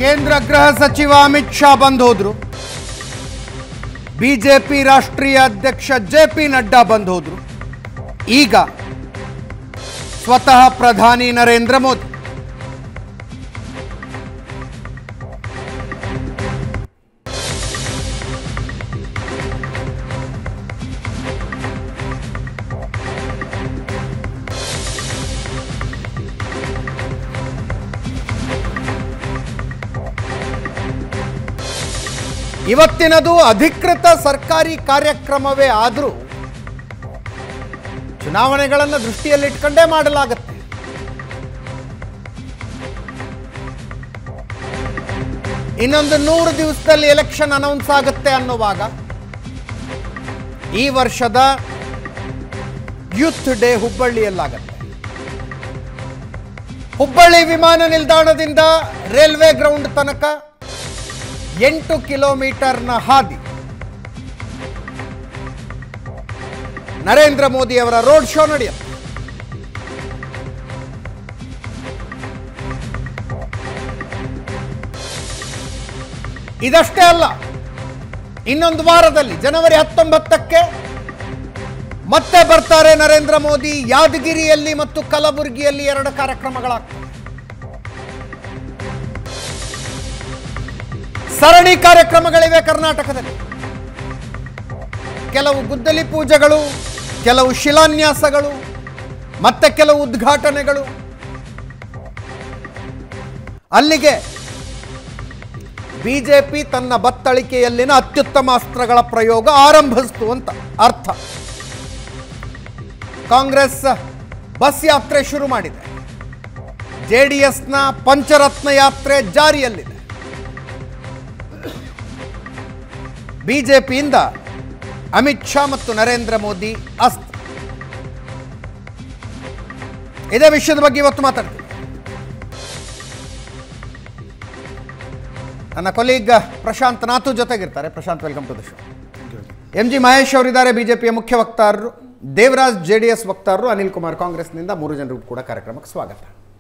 ಕೇಂದ್ರ ಗೃಹ ಸಚಿವ ಅಮಿತ್ ಶಾ ಬಂದು ಹೋದ್ರು ಬಿಜೆಪಿ ರಾಷ್ಟ್ರೀಯ ಅಧ್ಯಕ್ಷ ಜೆ ಪಿ ನಡ್ಡಾ ಬಂದು ಹೋದ್ರು ಈಗ ಸ್ವತಃ ಪ್ರಧಾನಿ ನರೇಂದ್ರ ಮೋದಿ ಇವತ್ತಿನದು ಅಧಿಕೃತ ಸರ್ಕಾರಿ ಕಾರ್ಯಕ್ರಮವೇ ಆದರೂ ಚುನಾವಣೆಗಳನ್ನು ದೃಷ್ಟಿಯಲ್ಲಿಟ್ಕೊಂಡೇ ಮಾಡಲಾಗುತ್ತೆ ಇನ್ನೊಂದು ನೂರು ದಿವಸದಲ್ಲಿ ಎಲೆಕ್ಷನ್ ಅನೌನ್ಸ್ ಆಗುತ್ತೆ ಅನ್ನುವಾಗ ಈ ವರ್ಷದ ಯೂತ್ ಡೇ ಹುಬ್ಬಳ್ಳಿಯಲ್ಲಾಗತ್ತೆ ಹುಬ್ಬಳ್ಳಿ ವಿಮಾನ ನಿಲ್ದಾಣದಿಂದ ರೈಲ್ವೆ ಗ್ರೌಂಡ್ ತನಕ ಎಂಟು ಕಿಲೋಮೀಟರ್ನ ಹಾದಿ ನರೇಂದ್ರ ಮೋದಿ ಅವರ ರೋಡ್ ಶೋ ನಡೆಯುತ್ತೆ ಇದಷ್ಟೇ ಅಲ್ಲ ಇನ್ನೊಂದು ವಾರದಲ್ಲಿ ಜನವರಿ ಹತ್ತೊಂಬತ್ತಕ್ಕೆ ಮತ್ತೆ ಬರ್ತಾರೆ ನರೇಂದ್ರ ಮೋದಿ ಯಾದಗಿರಿಯಲ್ಲಿ ಮತ್ತು ಕಲಬುರಗಿಯಲ್ಲಿ ಎರಡು ಕಾರ್ಯಕ್ರಮಗಳಾಗ್ತವೆ ಸರಣಿ ಕಾರ್ಯಕ್ರಮಗಳಿವೆ ಕರ್ನಾಟಕದಲ್ಲಿ ಕೆಲವು ಗುದ್ದಲಿ ಪೂಜೆಗಳು ಕೆಲವು ಶಿಲಾನ್ಯಾಸಗಳು ಮತ್ತೆ ಕೆಲವು ಉದ್ಘಾಟನೆಗಳು ಅಲ್ಲಿಗೆ ಬಿಜೆಪಿ ತನ್ನ ಬತ್ತಳಿಕೆಯಲ್ಲಿನ ಅತ್ಯುತ್ತಮ ಅಸ್ತ್ರಗಳ ಪ್ರಯೋಗ ಆರಂಭಿಸ್ತು ಅಂತ ಅರ್ಥ ಕಾಂಗ್ರೆಸ್ ಬಸ್ ಯಾತ್ರೆ ಶುರು ಮಾಡಿದೆ ಜೆ ಡಿ ಎಸ್ನ ಪಂಚರತ್ನ ಯಾತ್ರೆ ಜಾರಿಯಲ್ಲಿದೆ ಬಿಜೆಪಿಯಿಂದ ಅಮಿತ್ ಶಾ ಮತ್ತು ನರೇಂದ್ರ ಮೋದಿ ಅಸ್ತ್ರ ಇದೇ ವಿಷಯದ ಬಗ್ಗೆ ಇವತ್ತು ಮಾತಾಡ್ತೀವಿ ನನ್ನ ಕೊಲೀಗ್ ಪ್ರಶಾಂತ್ ನಾಥು ಜೊತೆಗಿರ್ತಾರೆ Prashant welcome to the show M G Mahesh ಅವರಿದ್ದಾರೆ ಬಿಜೆಪಿಯ ಮುಖ್ಯ ವಕ್ತಾರರು ದೇವರಾಜ್ ಜೆ ಡಿ ಎಸ್ ವಕ್ತಾರರು ಅನಿಲ್ ಕುಮಾರ್ ಕಾಂಗ್ರೆಸ್ನಿಂದ ಮೂರು ಜನರಿಗೂ ಕೂಡ ಕಾರ್ಯಕ್ರಮಕ್ಕೆ ಸ್ವಾಗತ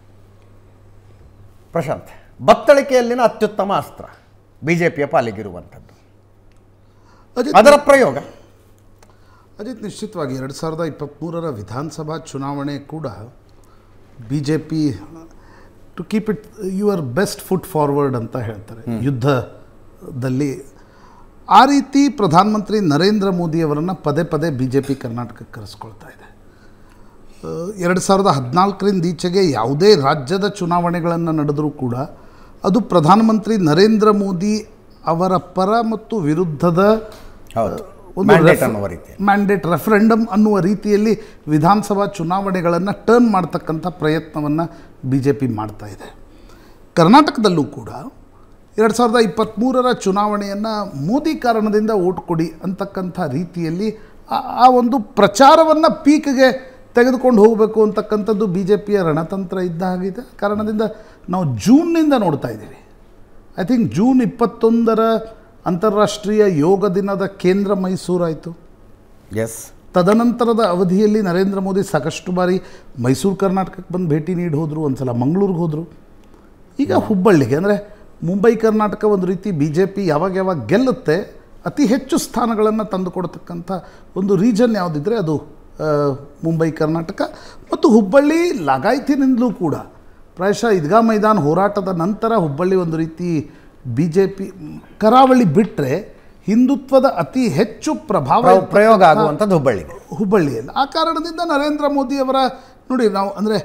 ಪ್ರಶಾಂತ್ ಬತ್ತಳಿಕೆಯಲ್ಲಿನ ಅತ್ಯುತ್ತಮ ಅಸ್ತ್ರ ಬಿಜೆಪಿಯ ಪಾಲಿಗಿರುವಂಥದ್ದು ಅಜಿತ್ ಅದರ ಪ್ರಯೋಗ ಅಜಿತ್ ನಿಶ್ಚಿತವಾಗಿ ಎರಡು ಸಾವಿರದ ಇಪ್ಪತ್ತ್ಮೂರರ ವಿಧಾನಸಭಾ ಚುನಾವಣೆ ಕೂಡ B J P to keep it your best foot forward ಅಂತ ಹೇಳ್ತಾರೆ ಯುದ್ಧದಲ್ಲಿ ಆ ರೀತಿ ಪ್ರಧಾನಮಂತ್ರಿ ನರೇಂದ್ರ ಮೋದಿಯವರನ್ನು ಪದೇ ಪದೇ ಬಿ ಜೆ ಪಿ ಕರ್ನಾಟಕಕ್ಕೆ ಕರೆಸ್ಕೊಳ್ತಾ ಇದೆ ಎರಡು ಸಾವಿರದ ಹದಿನಾಲ್ಕರಿಂದ ಈಚೆಗೆ ಯಾವುದೇ ರಾಜ್ಯದ ಚುನಾವಣೆಗಳನ್ನು ನಡೆದರೂ ಕೂಡ ಅದು ಪ್ರಧಾನಮಂತ್ರಿ ನರೇಂದ್ರ ಮೋದಿ ಅವರ ಪರ ಮತ್ತು ವಿರುದ್ಧದ ಹೌದು ಒಂದು Mandate ರೆಫ್- ಅನ್ನುವ ರೀತಿ ಮ್ಯಾಂಡೇಟ್ ರೆಫರೆಂಡಮ್ ಅನ್ನುವ ರೀತಿಯಲ್ಲಿ ವಿಧಾನಸಭಾ ಚುನಾವಣೆಗಳನ್ನು ಟರ್ನ್ ಮಾಡ್ತಕ್ಕಂಥ ಪ್ರಯತ್ನವನ್ನು ಬಿ ಜೆ ಪಿ ಮಾಡ್ತಾ ಇದೆ ಕರ್ನಾಟಕದಲ್ಲೂ ಕೂಡ ಎರಡು ಸಾವಿರದ ಇಪ್ಪತ್ತ್ಮೂರರ ಚುನಾವಣೆಯನ್ನು ಮೋದಿ ಕಾರಣದಿಂದ ಓಟ್ ಕೊಡಿ ಅಂತಕ್ಕಂಥ ರೀತಿಯಲ್ಲಿ ಆ- ಆ ಒಂದು ಪ್ರಚಾರವನ್ನು ಪೀಕ್ಗೆ ತೆಗೆದುಕೊಂಡು ಹೋಗಬೇಕು ಅಂತಕ್ಕಂಥದ್ದು ಬಿ ಜೆ ಪಿಯ ರಣತಂತ್ರ ಇದ್ದ ಹಾಗಿದೆ ಕಾರಣದಿಂದ ನಾವು ಜೂನ್ನಿಂದ ನೋಡ್ತಾ ಇದ್ದೀವಿ ಐ ಥಿಂಕ್ ಜೂನ್ ಇಪ್ಪತ್ತೊಂದರ ಅಂತಾರಾಷ್ಟ್ರೀಯ ಯೋಗ ದಿನದ ಕೇಂದ್ರ ಮೈಸೂರಾಯಿತು ಎಸ್ ತದನಂತರದ ಅವಧಿಯಲ್ಲಿ ನರೇಂದ್ರ ಮೋದಿ ಸಾಕಷ್ಟು ಬಾರಿ ಮೈಸೂರು ಕರ್ನಾಟಕಕ್ಕೆ ಬಂದು ಭೇಟಿ ನೀಡಿ ಹೋದರು ಒಂದು ಸಲ ಮಂಗಳೂರಿಗೆ ಹೋದರು ಈಗ ಹುಬ್ಬಳ್ಳಿಗೆ ಅಂದರೆ ಮುಂಬೈ ಕರ್ನಾಟಕ ಒಂದು ರೀತಿ ಬಿ ಜೆ ಪಿ ಯಾವಾಗ ಯಾವಾಗ ಗೆಲ್ಲುತ್ತೆ ಅತಿ ಹೆಚ್ಚು ಸ್ಥಾನಗಳನ್ನು ತಂದುಕೊಡ್ತಕ್ಕಂಥ ಒಂದು ರೀಜನ್ ಯಾವುದಿದ್ರೆ ಅದು ಆ, ಮುಂಬೈ ಕರ್ನಾಟಕ ಮತ್ತು ಹುಬ್ಬಳ್ಳಿ ಲಗಾಯತಿನಿಂದಲೂ ಕೂಡ ಪ್ರಾಯಶಃ ಈದ್ಗಾ ಮೈದಾನ ಹೋರಾಟದ ನಂತರ ಹುಬ್ಬಳ್ಳಿ ಒಂದು ರೀತಿ ಬಿ ಜೆ ಪಿ ಕರಾವಳಿ ಬಿಟ್ಟರೆ ಹಿಂದುತ್ವದ ಅತಿ ಹೆಚ್ಚು ಪ್ರಭಾವ ಪ್ರ- ಪ್ರಯೋಗ ಇರ್ತಕ್ಕಂಥ- ಆಗುವಂಥದ್ದು ಹುಬ್ಬಳ್ಳಿಗೆ ಹುಬ್ಬಳ್ಳಿಯಲ್ಲಿ ಆ ಕಾರಣದಿಂದ ನರೇಂದ್ರ ಮೋದಿಯವರ ನೋಡಿ ನಾವು ಅಂದರೆ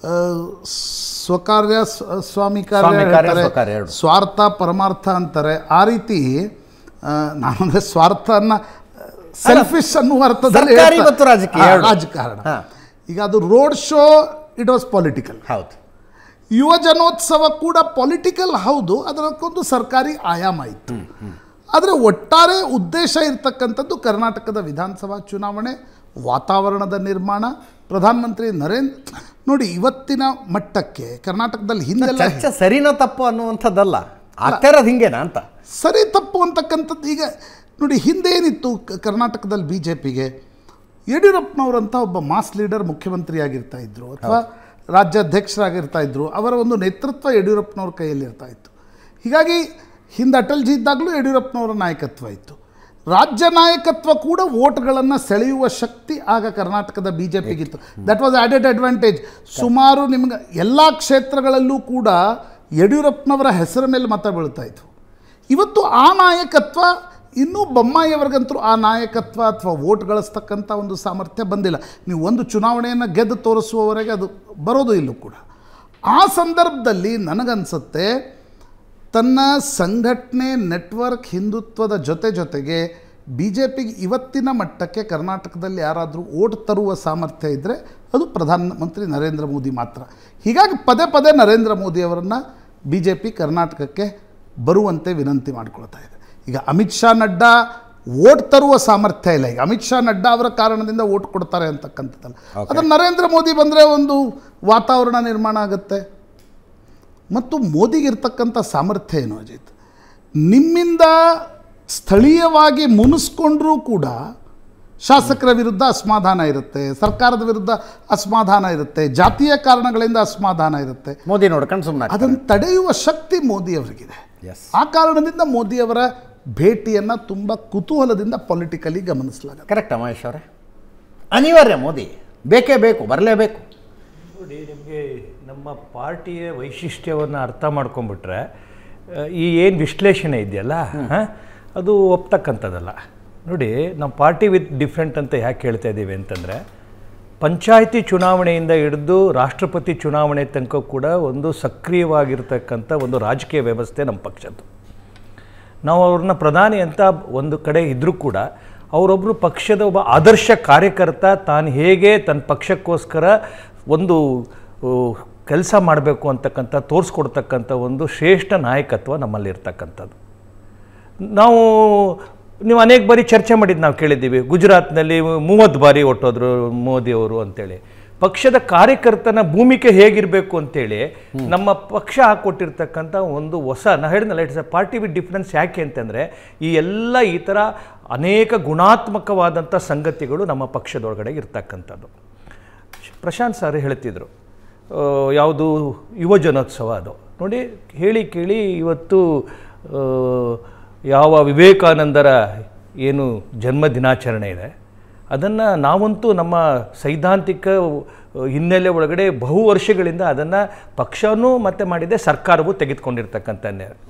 ಸ್ವಕಾರ್ಯ ಸ್ವ- ಸ್ವಾಮಿ ಕಾರ್ಯ ಸ್ವಾಮಿ ಕಾರ್ಯ, ಹೇಳ್ತಾರೆ. ಸ್ವಕಾರ್ಯ ಎರಡು. ಸ್ವಾರ್ಥ ಪರಮಾರ್ಥ ಅಂತಾರೆ ಆ ರೀತಿ ಆ, ನಾನಂದ್ರೆ ಸ್ವಾರ್ಥನ ಸೆಲ್ಫಿಶ್ ಅನ್ನುವ ಅರ್ಥದಲ್ಲಿ ಸರ್ಕಾರಿ ಹೇಳ್ತಾ- ಮತ್ತು ರಾಜಕೀಯ ಹಾ, ಎರಡು. ರಾಜಕಾರಣ ಹಾ. ಈಗ ಅದು road show it was political ಹೌದು ಯುವ ಜನೋತ್ಸವ ಕೂಡ ಪೊಲಿಟಿಕಲ್ ಹೌದು ಅದಕ್ಕೊಂದು ಸರ್ಕಾರಿ ಆಯಾಮ ಇತ್ತು ಆದರೆ ಒಟ್ಟಾರೆ ಉದ್ದೇಶ ಇರ್ತಕ್ಕಂಥದ್ದು ಕರ್ನಾಟಕದ ವಿಧಾನಸಭಾ ಚುನಾವಣೆ ವಾತಾವರಣದ ನಿರ್ಮಾಣ ಪ್ರಧಾನಮಂತ್ರಿ ನರೇಂದ್ರ ನೋಡಿ ಇವತ್ತಿನ ಮಟ್ಟಕ್ಕೆ ಕರ್ನಾಟಕದಲ್ಲಿ ಹಿಂದೆಲ್ಲ ಚರ್ಚೆ ಸರಿನೋ ತಪ್ಪು ಅನ್ನುವಂಥದ್ದಲ್ಲ ಆಗ್ತಾ ಇರೋದು ಹಿಂಗೇನಾ ಅಂತ ಸರಿ ತಪ್ಪು ಅಂತಕ್ಕಂಥದ್ದು ಈಗ ನೋಡಿ ಹಿಂದೆ ಏನಿತ್ತು ಕ- ಕರ್ನಾಟಕದಲ್ಲಿ ಬಿ ಜೆ ಪಿಗೆ ಯಡಿಯೂರಪ್ಪನವರಂಥ ಒಬ್ಬ ಮಾಸ್ ಲೀಡರ್ ಮುಖ್ಯಮಂತ್ರಿ ಆಗಿರ್ತಾ ಇದ್ರು ಅಥವಾ ರಾಜ್ಯಾಧ್ಯಕ್ಷರಾಗಿರ್ತಾ ಇದ್ರು ಅವರ ಒಂದು ನೇತೃತ್ವ ಯಡಿಯೂರಪ್ಪನವ್ರ ಕೈಯಲ್ಲಿ ಇರ್ತಾ ಇತ್ತು ಹೀಗಾಗಿ ಹಿಂದೆ ಅಟಲ್ಜಿ ಇದ್ದಾಗಲೂ ಯಡಿಯೂರಪ್ಪನವರ ನಾಯಕತ್ವ ಇತ್ತು ರಾಜ್ಯ ನಾಯಕತ್ವ ಕೂಡ ವೋಟ್ಗಳನ್ನು ಸೆಳೆಯುವ ಶಕ್ತಿ ಆಗ ಕರ್ನಾಟಕದ ಬಿ ಜೆ ಪಿಗಿತ್ತು ದಟ್ ವಾಸ್ ಆ್ಯಡೆಡ್ ಅಡ್ವಾಂಟೇಜ್ ಸುಮಾರು ನಿಮ್ಗೆ ಎಲ್ಲ ಕ್ಷೇತ್ರಗಳಲ್ಲೂ ಕೂಡ ಯಡಿಯೂರಪ್ಪನವರ ಹೆಸರ ಮೇಲೆ ಮತ ಬೀಳ್ತಾ ಇತ್ತು ಇವತ್ತು ಆ ನಾಯಕತ್ವ ಇನ್ನೂ ಬೊಮ್ಮಾಯಿಯವರಿಗಂತೂ ಆ ನಾಯಕತ್ವ ಅಥವಾ ವೋಟ್ ಗಳಿಸ್ತಕ್ಕಂಥ ಒಂದು ಸಾಮರ್ಥ್ಯ ಬಂದಿಲ್ಲ ನೀವು ಒಂದು ಚುನಾವಣೆಯನ್ನು ಗೆದ್ದು ತೋರಿಸುವವರೆಗೆ ಅದು ಬರೋದು ಇಲ್ಲೂ ಕೂಡ ಆ ಸಂದರ್ಭದಲ್ಲಿ ನನಗನ್ಸುತ್ತೆ ತನ್ನ ಸಂಘಟನೆ ನೆಟ್ವರ್ಕ್ ಹಿಂದುತ್ವದ ಜೊತೆ ಜೊತೆಗೆ ಬಿ ಜೆ ಪಿಗೆ ಇವತ್ತಿನ ಮಟ್ಟಕ್ಕೆ ಕರ್ನಾಟಕದಲ್ಲಿ ಯಾರಾದರೂ ಓಟ್ ತರುವ ಸಾಮರ್ಥ್ಯ ಇದ್ದರೆ ಅದು ಪ್ರಧಾನಮಂತ್ರಿ ನರೇಂದ್ರ ಮೋದಿ ಮಾತ್ರ ಹೀಗಾಗಿ ಪದೇ ಪದೇ ನರೇಂದ್ರ ಮೋದಿಯವರನ್ನು ಬಿ ಜೆ ಪಿ ಕರ್ನಾಟಕಕ್ಕೆ ಬರುವಂತೆ ವಿನಂತಿ ಮಾಡಿಕೊಳ್ತಾ ಇದೆ ಈಗ ಅಮಿತ್ ಶಾ ನಡ್ಡಾ ಓಟ್ ತರುವ ಸಾಮರ್ಥ್ಯ ಇಲ್ಲ ಈಗ ಅಮಿತ್ ಶಾ ನಡ್ಡಾ ಅವರ ಕಾರಣದಿಂದ ಓಟ್ ಕೊಡ್ತಾರೆ ಅಂತಕ್ಕಂಥದ್ದಲ್ಲ ಆದರೆ ನರೇಂದ್ರ ಮೋದಿ ಬಂದರೆ ಒಂದು ವಾತಾವರಣ ನಿರ್ಮಾಣ ಆಗುತ್ತೆ ಮತ್ತು ಮೋದಿಗಿರ್ತಕ್ಕಂಥ ಸಾಮರ್ಥ್ಯ ಏನು ಅಜಿತ್ ನಿಮ್ಮಿಂದ ಸ್ಥಳೀಯವಾಗಿ ಮುನಿಸ್ಕೊಂಡ್ರೂ ಕೂಡ ಶಾಸಕರ ವಿರುದ್ಧ ಅಸಮಾಧಾನ ಇರುತ್ತೆ ಸರ್ಕಾರದ ವಿರುದ್ಧ ಅಸಮಾಧಾನ ಇರುತ್ತೆ ಜಾತಿಯ ಕಾರಣಗಳಿಂದ ಅಸಮಾಧಾನ ಇರುತ್ತೆ ಮೋದಿ ನೋಡ್ಕೊಂಡು ಸುಮ್ಮನೆ ಅದನ್ನು ತಡೆಯುವ ಶಕ್ತಿ ಮೋದಿಯವರಿಗಿದೆ ಎಸ್ ಆ ಕಾರಣದಿಂದ ಮೋದಿಯವರ ಭೇಟಿಯನ್ನು ತುಂಬ ಕುತೂಹಲದಿಂದ ಪೊಲಿಟಿಕಲಿ ಗಮನಿಸಲಾಗುತ್ತೆ ಕರೆಕ್ಟಾ ಮಹೇಶ್ ಅವರೇ ಅನಿವಾರ್ಯ ಮೋದಿ ಬೇಕೇ ಬೇಕು ಬರಲೇಬೇಕು ನೋಡಿ ನಿಮಗೆ ನಮ್ಮ ಪಾರ್ಟಿಯ ವೈಶಿಷ್ಟ್ಯವನ್ನು ಅರ್ಥ ಮಾಡ್ಕೊಂಬಿಟ್ರೆ ಆ, ಈ ಏನು ವಿಶ್ಲೇಷಣೆ ಇದೆಯಲ್ಲ ಆ, ಅದು ಒಪ್ತಕ್ಕಂಥದ್ದಲ್ಲ ನೋಡಿ ನಮ್ಮ ಪಾರ್ಟಿ ವಿತ್ ಡಿಫ್ರೆಂಟ್ ಅಂತ ಯಾಕೆ ಹೇಳ್ತಾ ಇದ್ದೀವಿ ಅಂತಂದರೆ ಪಂಚಾಯಿತಿ ಚುನಾವಣೆಯಿಂದ ಹಿಡಿದು ರಾಷ್ಟ್ರಪತಿ ಚುನಾವಣೆ ತನಕ ಕೂಡ ಒಂದು ಸಕ್ರಿಯವಾಗಿರ್ತಕ್ಕಂಥ ಒಂದು ರಾಜಕೀಯ ವ್ಯವಸ್ಥೆ ನಮ್ಮ ಪಕ್ಷದ್ದು ನಾವು ಅವ್ರನ್ನ ಪ್ರಧಾನಿ ಅಂತ ಒಂದು ಕಡೆ ಇದ್ದರೂ ಕೂಡ ಅವರೊಬ್ಬರು ಪಕ್ಷದ ಒಬ್ಬ ಆದರ್ಶ ಕಾರ್ಯಕರ್ತ ತಾನು ಹೇಗೆ ತನ್ನ ಪಕ್ಷಕ್ಕೋಸ್ಕರ ಒಂದು ಕೆಲಸ ಮಾಡಬೇಕು ಅಂತಕ್ಕಂಥ ತೋರಿಸ್ಕೊಡ್ತಕ್ಕಂಥ ಒಂದು ಶ್ರೇಷ್ಠ ನಾಯಕತ್ವ ನಮ್ಮಲ್ಲಿ ಇರ್ತಕ್ಕಂಥದ್ದು ನಾವು ನೀವು ಅನೇಕ ಬಾರಿ ಚರ್ಚೆ ಮಾಡಿದ್ದು ನಾವು ಕೇಳಿದ್ದೀವಿ ಗುಜರಾತ್ನಲ್ಲಿ ಮೂವತ್ತು ಬಾರಿ ಹೊಟ್ಟೋದ್ರು ಮೋದಿಯವರು ಅಂತೇಳಿ ಪಕ್ಷದ ಕಾರ್ಯಕರ್ತನ ಭೂಮಿಕೆ ಹೇಗಿರಬೇಕು ಅಂತೇಳಿ ನಮ್ಮ ಪಕ್ಷ ಹಾಕ್ಕೊಟ್ಟಿರ್ತಕ್ಕಂಥ ಒಂದು ಹೊಸ ನಾ ಹೇಳಿದ್ನಲ್ಲ it's a party with difference ಯಾಕೆ ಅಂತಂದರೆ ಈ ಎಲ್ಲ ಈ ಥರ ಅನೇಕ ಗುಣಾತ್ಮಕವಾದಂಥ ಸಂಗತಿಗಳು ನಮ್ಮ ಪಕ್ಷದೊಳಗಡೆ ಇರ್ತಕ್ಕಂಥದ್ದು ಪ್ರಶಾಂತ್ ಸರ್ ಹೇಳ್ತಿದ್ರು ಆ, ಯಾವುದು ಯುವ ಜನೋತ್ಸವ ಅದು ನೋಡಿ ಹೇಳಿ ಕೇಳಿ ಇವತ್ತು ಆ, ಯಾವ ವಿವೇಕಾನಂದರ ಏನು ಜನ್ಮ ದಿನಾಚರಣೆ ಇದೆ ಅದನ್ನು ನಾವಂತೂ ನಮ್ಮ ಸೈದ್ಧಾಂತಿಕ ಹಿನ್ನೆಲೆ ಒಳಗಡೆ ಬಹು ವರ್ಷಗಳಿಂದ ಅದನ್ನು ಪಕ್ಷನೂ ಮತ್ತೆ ಮಾಡಿದೆ ಸರ್ಕಾರವೂ ತೆಗೆದುಕೊಂಡಿರ್ತಕ್ಕಂಥ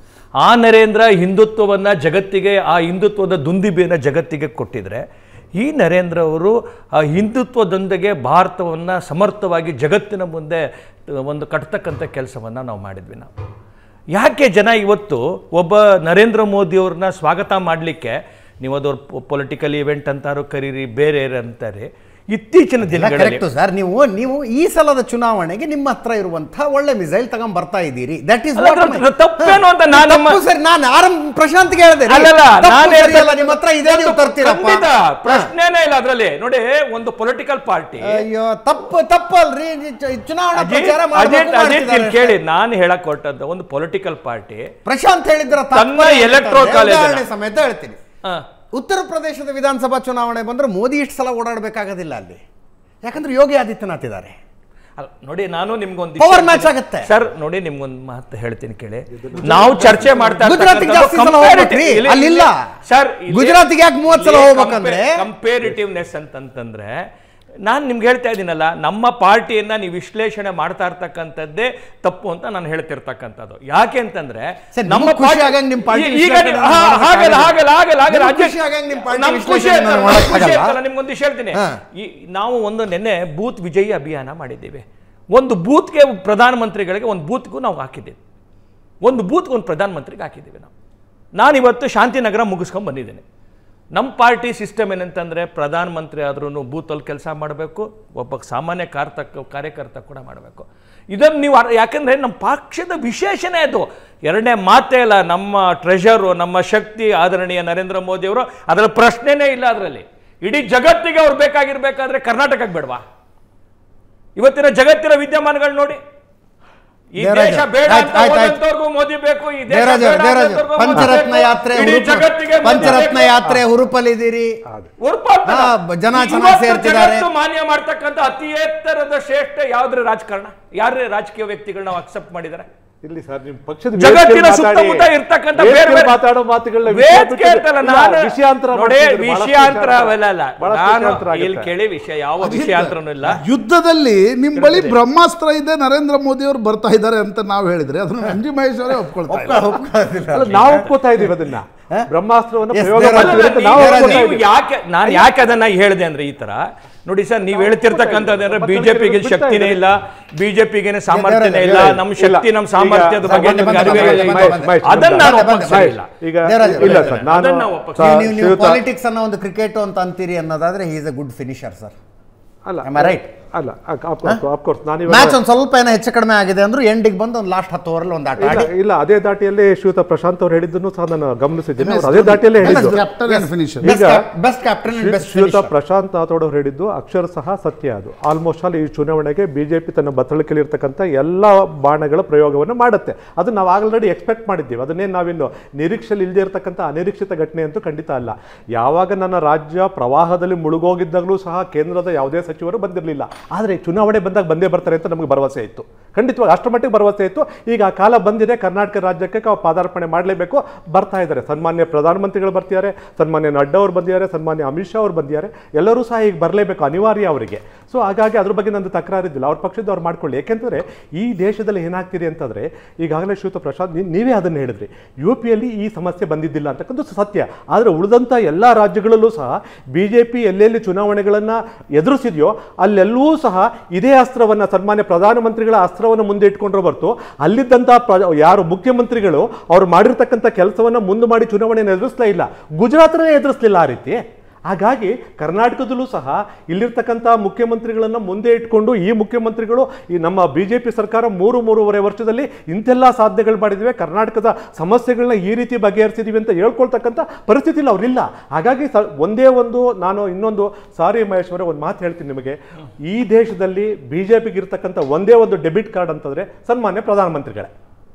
ಆ ನರೇಂದ್ರ ಹಿಂದುತ್ವವನ್ನು ಜಗತ್ತಿಗೆ ಆ ಹಿಂದುತ್ವದ ದುಂದಿಬೆಯನ್ನು ಜಗತ್ತಿಗೆ ಕೊಟ್ಟಿದ್ರೆ ಈ ನರೇಂದ್ರ ಅವರು ಆ ಹಿಂದುತ್ವದೊಂದಿಗೆ ಭಾರತವನ್ನು ಸಮರ್ಥವಾಗಿ ಜಗತ್ತಿನ ಮುಂದೆ ಒಂದು ಕಟ್ತಕ್ಕಂಥ ಕೆಲಸವನ್ನು ನಾವು ಮಾಡಿದ್ವಿ ನಾವು ಯಾಕೆ ಜನ ಇವತ್ತು ಒಬ್ಬ ನರೇಂದ್ರ ಮೋದಿಯವ್ರನ್ನ ಸ್ವಾಗತ ಮಾಡಲಿಕ್ಕೆ ನೀವು ಅದವ್ರ ಪೊಲಿಟಿಕಲ್ ಇವೆಂಟ್ ಅಂತಾರೋ ಕರೀರಿ ಬೇರೆ ಅಂತಾರೆ ಇತ್ತೀಚಿನ ದಿನಗಳಲ್ಲಿ ಕರೆಕ್ಟು ಸರ್ ನೀವು ನೀವು ಈ ಸಲದ ಚುನಾವಣೆಗೆ ನಿಮ್ಮ ಹತ್ರ ಇರುವಂತಹ ಒಳ್ಳೆ ಮಿಸೈಲ್ ತಗೊಂಡ್ ಬರ್ತಾ ಇದ್ದೀರಿ ದಟ್ ಇಸ್ ಅಲ್ಲ, ಅದ್ರ ತಪ್ಪೇನು ಅಂತ ನಾನು ನಮ್ಮ- ಸರ್ ನಾನು ಆರಂಭ ಪ್ರಶಾಂತ್ಗೆ ಹೇಳಿದೆ ಅಲ್ಲಲ್ಲ ನಾನು ಸರಿಯಲ್ಲ ನಿಮ್ಮ ಹತ್ರ ಇದೇ ನೀವು ತರ್ತೀರಪ್ಪ ಖಂಡಿತ ಪ್ರಶ್ನೆನೇ ಇಲ್ಲ ಅದರಲ್ಲಿ ನೋಡಿ ಒಂದು ಪೊಲಿಟಿಕಲ್ ಪಾರ್ಟಿ ಅಯ್ಯೋ ತಪ್ಪು ತಪ್ಪಲ್ರಿ ಈ ಚು- ಚುನಾವಣಾ ಪ್ರಚಾರ ಅಜಿತ್ ಮಾಡ್ಬೇಕು ಅಜಿತ್ ಮಾಡ್ತಿದ್ದಾರೆ ಇಲ್ಲಿ ಕೇಳಿ ನಾನು ಹೇಳಕ್ ಹೊರಟದ್ದು ಒಂದು ಪೊಲಿಟಿಕಲ್ ಪಾರ್ಟಿ ಪ್ರಶಾಂತ್ ಹೇಳಿದ್ರ ತನ್ನ electoral college ಉದಾಹರಣೆ ಅನ್ನ. ಸಮೇತ ಹೇಳ್ತೀನಿ ಉತ್ತರ ಪ್ರದೇಶದ ವಿಧಾನಸಭಾ ಚುನಾವಣೆ ಬಂದ್ರೆ ಮೋದಿ ಇಷ್ಟು ಸಲ ಓಡಾಡಬೇಕಾಗೋದಿಲ್ಲ ಅಲ್ಲಿ ಯಾಕಂದ್ರೆ ಯೋಗಿ ಆದಿತ್ಯನಾಥ್ ಇದ್ದಾರೆ ನೋಡಿ ನಾನು ನಿಮ್ಗೊಂದು Power match ಆಗತ್ತೆ. ಸರ್ ನೋಡಿ ನಿಮ್ಗೊಂದು ಮಾತು ಹೇಳ್ತೀನಿ ಕೇಳಿ ನಾವು ಚರ್ಚೆ ಮಾಡ್ತಾ ಗುಜರಾತಿಗೆ ಜಾಸ್ತಿ ಸಲ ಹೋಗ್ಬೇಕ್ರಿ? ಅಲ್ಲಿಲ್ಲ. ಗುಜರಾತಿಗೆ ಯಾಕೆ ಮೂವತ್ತು ಸಲ ಹೋಗ್ಬೇಕಂದ್ರೆ? ಕಂಪೇರಿಟಿವ್ನೆಸ್ ಅಂತಂತಂದ್ರೆ ನಾನು ನಿಮ್ಗೆ ಹೇಳ್ತಾ ಇದ್ದೀನಲ್ಲ ನಮ್ಮ ಪಾರ್ಟಿಯನ್ನ ನೀವು ವಿಶ್ಲೇಷಣೆ ಮಾಡ್ತಾ ಇರ್ತಕ್ಕಂಥದ್ದೇ ತಪ್ಪು ಅಂತ ನಾನು ಹೇಳ್ತಿರ್ತಕ್ಕಂಥದ್ದು ಯಾಕೆ ಅಂತಂದ್ರೆ ಸರ್, ನಿಮ್ಗೆ ಖುಷಿ party- ಆಗಂಗ್ ನಿಮ್ party ಈ- ಈಗ ವಿಶ್ಲೇಷಣೆ ನೀವು- ಹಾ, ಹಾಗಲ್ಲ ಹಾಗಲ್ಲ ಹಾಗಲ್ಲ ಹಾಗಲ್ಲ ನಿಮ್ಗೆ ಅಜಯ್, ಖುಷಿ ಆಗಂಗ್ ನಿಮ್ party ನಮ್ಗೆ ಖುಷಿ ವಿಶ್ಲೇಷಣೆ ಅಂತ- ಮಾಡಕ್ ಖುಷಿ ಆಗಲ್ಲ? ಅಂತ ನಿಮ್ಗೊಂದು ವಿಷಯ ಹೇಳ್ತೀನಿ ಹಾ. ಈ ನಾವು ಒಂದು ನೆನ್ನೆ ಬೂತ್ ವಿಜಯಿ ಅಭಿಯಾನ ಮಾಡಿದ್ದೀವಿ ಒಂದು ಬೂತ್ಗೆ ಪ್ರಧಾನಮಂತ್ರಿಗಳಿಗೆ ಒಂದು ಬೂತ್ಗೂ ನಾವು ಹಾಕಿದ್ದೀವಿ ಒಂದು ಬೂತ್ಗೆ ಒಂದು ಪ್ರಧಾನಮಂತ್ರಿಗೆ ಹಾಕಿದ್ದೀವಿ ನಾವು ನಾನಿವತ್ತು ಶಾಂತಿನಗರ ಮುಗಿಸ್ಕೊಂಡು ಬಂದಿದ್ದೇನೆ ನಮ್ಮ ಪಾರ್ಟಿ ಸಿಸ್ಟಮ್ ಏನಂತಂದರೆ ಪ್ರಧಾನಮಂತ್ರಿ ಆದ್ರೂ ಬೂತಲ್ಲಿ ಕೆಲಸ ಮಾಡಬೇಕು ಒಬ್ಬ ಸಾಮಾನ್ಯ ಕಾರ್ತ ಕಾರ್ಯಕರ್ತ ಕೂಡ ಮಾಡಬೇಕು ಇದನ್ನು ನೀವು ಅರ್- ಯಾಕಂದ್ರೆ ನಮ್ಮ ಪಕ್ಷದ ವಿಶೇಷಣೆ ಅದು ಎರಡನೇ ಮಾತೇ ಇಲ್ಲ ನಮ್ಮ ಟ್ರೆಷರು ನಮ್ಮ ಶಕ್ತಿ ಆದರಣೀಯ ನರೇಂದ್ರ ಮೋದಿ ಅವರು ಅದರ ಪ್ರಶ್ನೆನೇ ಇಲ್ಲ ಅದರಲ್ಲಿ ಇಡೀ ಜಗತ್ತಿಗೆ ಅವ್ರು ಬೇಕಾಗಿರ್ಬೇಕಾದ್ರೆ ಕರ್ನಾಟಕಕ್ಕೆ ಬೇಡವಾ ಇವತ್ತಿನ ಜಗತ್ತಿನ ವಿದ್ಯಮಾನಗಳು ನೋಡಿ ಈ ದೇವರಾಜ, ದೇಶ ಬೇಡ ಆಯ್ತ್, ಅಂತ ಆಯ್ತ್, ಆಯ್ತ್. ಹೋದಂತವ್ರಿಗೂ ಮೋದಿ ಬೇಕು ಈ ದೇಶ ದೇವರಾಜ್ ಬೇಡ ಅವ್ರೆ, ದೇವರಾಜ್ ಅಂತವ್ರಿಗೂ ಅವ್ರೆ, ಮೋದಿ ಪಂಚರತ್ನ ಬೇಕು. ಯಾತ್ರೆ ಇಡೀ ಹುರುಪು- ಜಗತ್ತಿಗೆ ಮೋದಿ ಪಂಚರತ್ನ ಬೇಕು. ಯಾತ್ರೆ ಹುರುಪಲ್ಲಿದ್ದೀರಿ ಉರುಪಾಗ್ತದ. ಹಾ, ಬ- ಜನ ಚೆನ್ನಾಗ್ ಇವತ್ತು ಸೇರ್ತಿದ್ದಾರೆ. ಜಗತ್ತು ಮಾನ್ಯ ಮಾಡ್ತಕ್ಕಂಥ ಅತಿ ಎತ್ತರದ ಶ್ರೇಷ್ಠ ಯಾವ್ದ್ರ ರಾಜಕಾರಣ ಯಾರೇ ರಾಜಕೀಯ ವ್ಯಕ್ತಿಗಳು ನಾವು ಅಕ್ಸೆಪ್ಟ್ ಮಾಡಿದ್ದಾರೆ ಇಲ್ಲಿ ಸರ್ ನಿಮ್ ಪಕ್ಷದ ಜಗತ್ತಿನ ವೇದಿಕೆಯಲ್ಲಿ ಸುತ್ತಮುತ್ತ ಮಾತಾಡಿ. ಇರ್ತಕ್ಕಂಥ ವೇದಿಕೆಯಲ್ಲಿ ಬೇರೆ ಬೇರೆ- ಮಾತಾಡೋ ಮಾತುಗಳನ್ನ ವೇದಿಕೆ ಅಂತಲ್ಲ, ಇಲ್ಲ, ನಾನು ವಿಷಯಾಂತರ ನೋಡಿ ಮಾಡ್ತಿದ್ದೀರಿ, ಬಹಳಷ್ಟು ವಿಷಯಾಂತರ ಅವೆಲ್ಲ ಅಲ್ಲ ಬಹಳಷ್ಟು ನಾನು ವಿಷಯಾಂತರ ಆಗುತ್ತೆ. ಇಲ್ಲಿ ಕೇಳಿ ವಿಷಯ ಯಾವ ವಿಷಯಾಂತರನೂ ಇಲ್ಲ ಯುದ್ಧದಲ್ಲಿ ನಿಮ್ಮ ಬಳಿ ಬ್ರಹ್ಮಾಸ್ತ್ರ ಇದೆ ನರೇಂದ್ರ ಮೋದಿ ಅವರು ಬರ್ತಾ ಇದ್ದಾರೆ ಅಂತ ನಾವು ಹೇಳಿದ್ರೆ ಅದನ್ನ ರಂಜಿ ಮಹೇಶ್ ಅವರೇ ಒಪ್ಕೊಳ್ತಾ ಇಲ್ಲ. ಅಲ್ಲ, ನಾವು ಒಪ್ಕೋತಾ ಇದೀವಿ ಅದನ್ನ ಬ್ರಹ್ಮಾಸ್ತ್ರವನ್ನ Yes, ಪ್ರಯೋಗ there are- ಮಾಡ್ತೀವಿ ಅಂತ ಅಲ್ಲ, ನಾವು ನೀವು- ಒಪ್ಕೋತಾ ನೀವು ಇದೀವಿ. ಯಾಕೆ ನಾನು ಯಾಕೆ ಅದನ್ನ ಹೇಳಿದೆ ಅಂದ್ರೆ ಈ ತರ ನೋಡಿ ಸರ್ ನೀವು ಹೇಳ್ತಿರ್ತಕ್ಕಂಥದ್ದು ಅಂದ್ರೆ ಬಿಜೆಪಿಗೆ ಶಕ್ತಿನೇ ಇಲ್ಲ ಬಿಜೆಪಿಗೆ ಸಾಮರ್ಥ್ಯನೇ ಇಲ್ಲ ನಮ್ಮ ಶಕ್ತಿ ನಮ್ಮ ಸಾಮರ್ಥ್ಯದ ಇಲ್ಲ. ಬಗ್ಗೆ ಬಂದೆ, ನಿಮ್ಗೆ ಬಂದೆ, ಅರಿವೇ ಬಂದೆ, ಇಲ್ಲ. ಬಂದೆ, ಬಂದೆ. ಅದನ್ನ ನಾನು ಬಂದೆ, ಒಪ್ಪಕ್ಕೆ ಬಂದೆ. ಇಲ್ಲ ಈಗ ದೇವರಾಜ್ ಅವರೇ, ಇಲ್ಲ ಸರ್ ನಾನು ಅದನ್ನ ನಾವು ಒಪ್ಪಕ್ಕೆ ಸ- ನೀವು ನೀವು ಶ್ರೀಯುತ- ಪಾಲಿಟಿಕ್ಸ್ ಅನ್ನ ಒಂದು ಕ್ರಿಕೆಟ್ ಅಂತ ಅಂತೀರಿ ಅನ್ನೋದಾದ್ರೆ he is a good finisher sir ಅಲ್ಲ Am I right? ಅಲ್ಲ ಅಫ್ಕೋರ್ಸ್ ನಾನು ಮ್ಯಾಚ್ ಒಂದು ಸ್ವಲ್ಪ ಏನೋ ಹೆಚ್ಚು ಕಡಿಮೆ ಆಗಿದೆ ಅಂದ್ರೂ ಎಂಡಿಗೆ ಬಂದು ಒಂದು ಲಾಸ್ಟ್ ಹತ್ತು ಓವರಲ್ಲಿ ಒಂದು ಆಟ ಇಲ್ಲ ಆಡಿ ಇಲ್ಲ ಅದೇ ದಾಟಿಯಲ್ಲಿ ಶ್ರೀಯುತ ಪ್ರಶಾಂತ್ ಅವ್ರು ಹೇಳಿದ್ದನ್ನು ಸಹ ನಾನು ಗಮನಿಸಿದ್ದೇನೆ ಅವ್ರು ಅದೇ ದಾಟಿಯಲ್ಲೇ ಹೇಳಿದ್ದು ಕ್ಯಾಪ್ಟನ್ ಅಂಡ್ ಫಿನಿಷರ್ ಈಗ ಬೆಸ್ಟ್ ಕ್ಯಾಪ್ಟನ್ ಅಂಡ್ ಬೆಸ್ಟ್ ಶ್ರೀಯುತ ಪ್ರಶಾಂತ್ ರಾಥೋಡ್ ಅವರು ಹೇಳಿದ್ದು ಅಕ್ಷರ ಸಹ ಸತ್ಯ ಅದು ಆಲ್ಮೋಸ್ಟ್ ಆಲ್ ಈ ಚುನಾವಣೆಗೆ ಬಿಜೆಪಿ ತನ್ನ ಬತ್ತಳಿಕೆಯಲ್ಲಿರ್ತಕ್ಕಂಥ ಎಲ್ಲ ಬಾಣಗಳ ಪ್ರಯೋಗವನ್ನು ಮಾಡುತ್ತೆ ಅದು ನಾವು ಆಲ್ರೆಡಿ ಎಕ್ಸ್ಪೆಕ್ಟ್ ಮಾಡಿದ್ದೀವಿ ಅದನ್ನೇ ನಾವಿನ್ನು ನಿರೀಕ್ಷೆಯಲ್ಲಿ ಇಲ್ಲದೆ ಇರತಕ್ಕಂಥ ಅನಿರೀಕ್ಷಿತ ಘಟನೆ ಅಂತೂ ಖಂಡಿತ ಅಲ್ಲ ಯಾವಾಗ ನನ್ನ ರಾಜ್ಯ ಪ್ರವಾಹದಲ್ಲಿ ಮುಳುಗೋಗಿದ್ದಾಗಲೂ ಸಹ ಕೇಂದ್ರದ ಯಾವುದೇ ಸಚಿವರು ಬಂದಿರಲಿಲ್ಲ ಆದರೆ ಚುನಾವಣೆ ಬಂದಾಗ ಬಂದೇ ಬರ್ತಾರೆ ಅಂತ ನಮಗೆ ಭರವಸೆ ಇತ್ತು ಖಂಡಿತವಾಗಿ ಅಷ್ಟರ ಮಟ್ಟಿಗೆ ಭರವಸೆ ಇತ್ತು ಈಗ ಆ ಕಾಲ ಬಂದಿದೆ ಕರ್ನಾಟಕ ರಾಜ್ಯಕ್ಕೆ ನಾವು ಪಾದಾರ್ಪಣೆ ಮಾಡಲೇಬೇಕು ಬರ್ತಾ ಇದ್ದಾರೆ ಸನ್ಮಾನ್ಯ ಪ್ರಧಾನಮಂತ್ರಿಗಳು ಬರ್ತಿದ್ದಾರೆ ಸನ್ಮಾನ್ಯ ನಡ್ಡಾ ಅವರು ಬಂದಿದ್ದಾರೆ ಸನ್ಮಾನ್ಯ ಅಮಿತ್ ಶಾ ಅವರು ಬಂದಿದ್ದಾರೆ ಎಲ್ಲರೂ ಸಹ ಈಗ ಬರಲೇಬೇಕು ಅನಿವಾರ್ಯ ಅವರಿಗೆ ಸೊ ಹಾಗಾಗಿ ಅದ್ರ ಬಗ್ಗೆ ನಂದು ತಕರಾರಿದ್ದಿಲ್ಲ ಅವ್ರ ಪಕ್ಷದ ಅವ್ರು ಮಾಡ್ಕೊಳ್ಳಿ ಯಾಕೆಂತಂದ್ರೆ ಈ ದೇಶದಲ್ಲಿ ಏನಾಗ್ತಿದೆ ಅಂತಂದ್ರೆ ಈಗಾಗಲೇ ಶ್ರೀಯುತ ಪ್ರಸಾದ್ ನೀ- ನೀವೇ ಅದನ್ನು ಹೇಳಿದ್ರಿ ಯು ಪಿಯಲ್ಲಿ ಈ ಸಮಸ್ಯೆ ಬಂದಿದ್ದಿಲ್ಲ ಅಂತಕ್ಕಂಥ ಸತ್ಯ ಆದರೆ ಉಳಿದಂಥ ಎಲ್ಲ ರಾಜ್ಯಗಳಲ್ಲೂ ಸಹ ಬಿ ಜೆ ಪಿ ಎಲ್ಲೆಲ್ಲಿ ಚುನಾವಣೆಗಳನ್ನು ಎದುರಿಸಿದೆಯೋ ಅಲ್ಲೆಲ್ಲವೂ ಸಹ ಇದೇ ಅಸ್ತ್ರವನ್ನು ಸನ್ಮಾನ್ಯ ಪ್ರಧಾನಮಂತ್ರಿಗಳ ಅಸ್ತ್ರವನ್ನು ಮುಂದೆ ಇಟ್ಕೊಂಡ್ರೆ ಹೊರತು ಅಲ್ಲಿದ್ದಂಥ ಪ್ರ- ಯಾರು ಮುಖ್ಯಮಂತ್ರಿಗಳು ಅವ್ರು ಮಾಡಿರ್ತಕ್ಕಂಥ ಕೆಲಸವನ್ನು ಮುಂದೆ ಮಾಡಿ ಚುನಾವಣೆಯನ್ನು ಎದುರಿಸ್ಲೇ ಇಲ್ಲ ಗುಜರಾತ್ನೇ ಎದುರಿಸಲಿಲ್ಲ ಆ ರೀತಿ ಹಾಗಾಗಿ ಕರ್ನಾಟಕದಲ್ಲೂ ಸಹ ಇಲ್ಲಿರ್ತಕ್ಕಂಥ ಮುಖ್ಯಮಂತ್ರಿಗಳನ್ನು ಮುಂದೆ ಇಟ್ಕೊಂಡು ಈ ಮುಖ್ಯಮಂತ್ರಿಗಳು ಈ ನಮ್ಮ ಬಿ ಜೆ ಪಿ ಸರ್ಕಾರ ಮೂರು ಮೂರುವರೆ ವರ್ಷದಲ್ಲಿ ಇಂತೆಲ್ಲ ಸಾಧನೆಗಳು ಮಾಡಿದ್ವಿ ಕರ್ನಾಟಕದ ಸಮಸ್ಯೆಗಳನ್ನ ಈ ರೀತಿ ಬಗೆಹರಿಸಿದೀವಿ ಅಂತ ಹೇಳ್ಕೊಳ್ತಕ್ಕಂಥ ಪರಿಸ್ಥಿತಿಲಿ ಅವರಿಲ್ಲ ಹಾಗಾಗಿ ಸ ಒಂದೇ ಒಂದು ನಾನು ಇನ್ನೊಂದು ಸಾರಿ ಮಹೇಶ್ ಅವರೇ ಒಂದು ಮಾತು ಹೇಳ್ತೀನಿ ನಿಮಗೆ ಈ ದೇಶದಲ್ಲಿ ಬಿ ಜೆ ಪಿಗೆ ಇರ್ತಕ್ಕಂಥ ಒಂದೇ ಒಂದು ಡೆಬಿಟ್ ಕಾರ್ಡ್ ಅಂತಂದ್ರೆ ಸನ್ಮಾನ್ಯ ಪ್ರಧಾನಮಂತ್ರಿಗಳೇ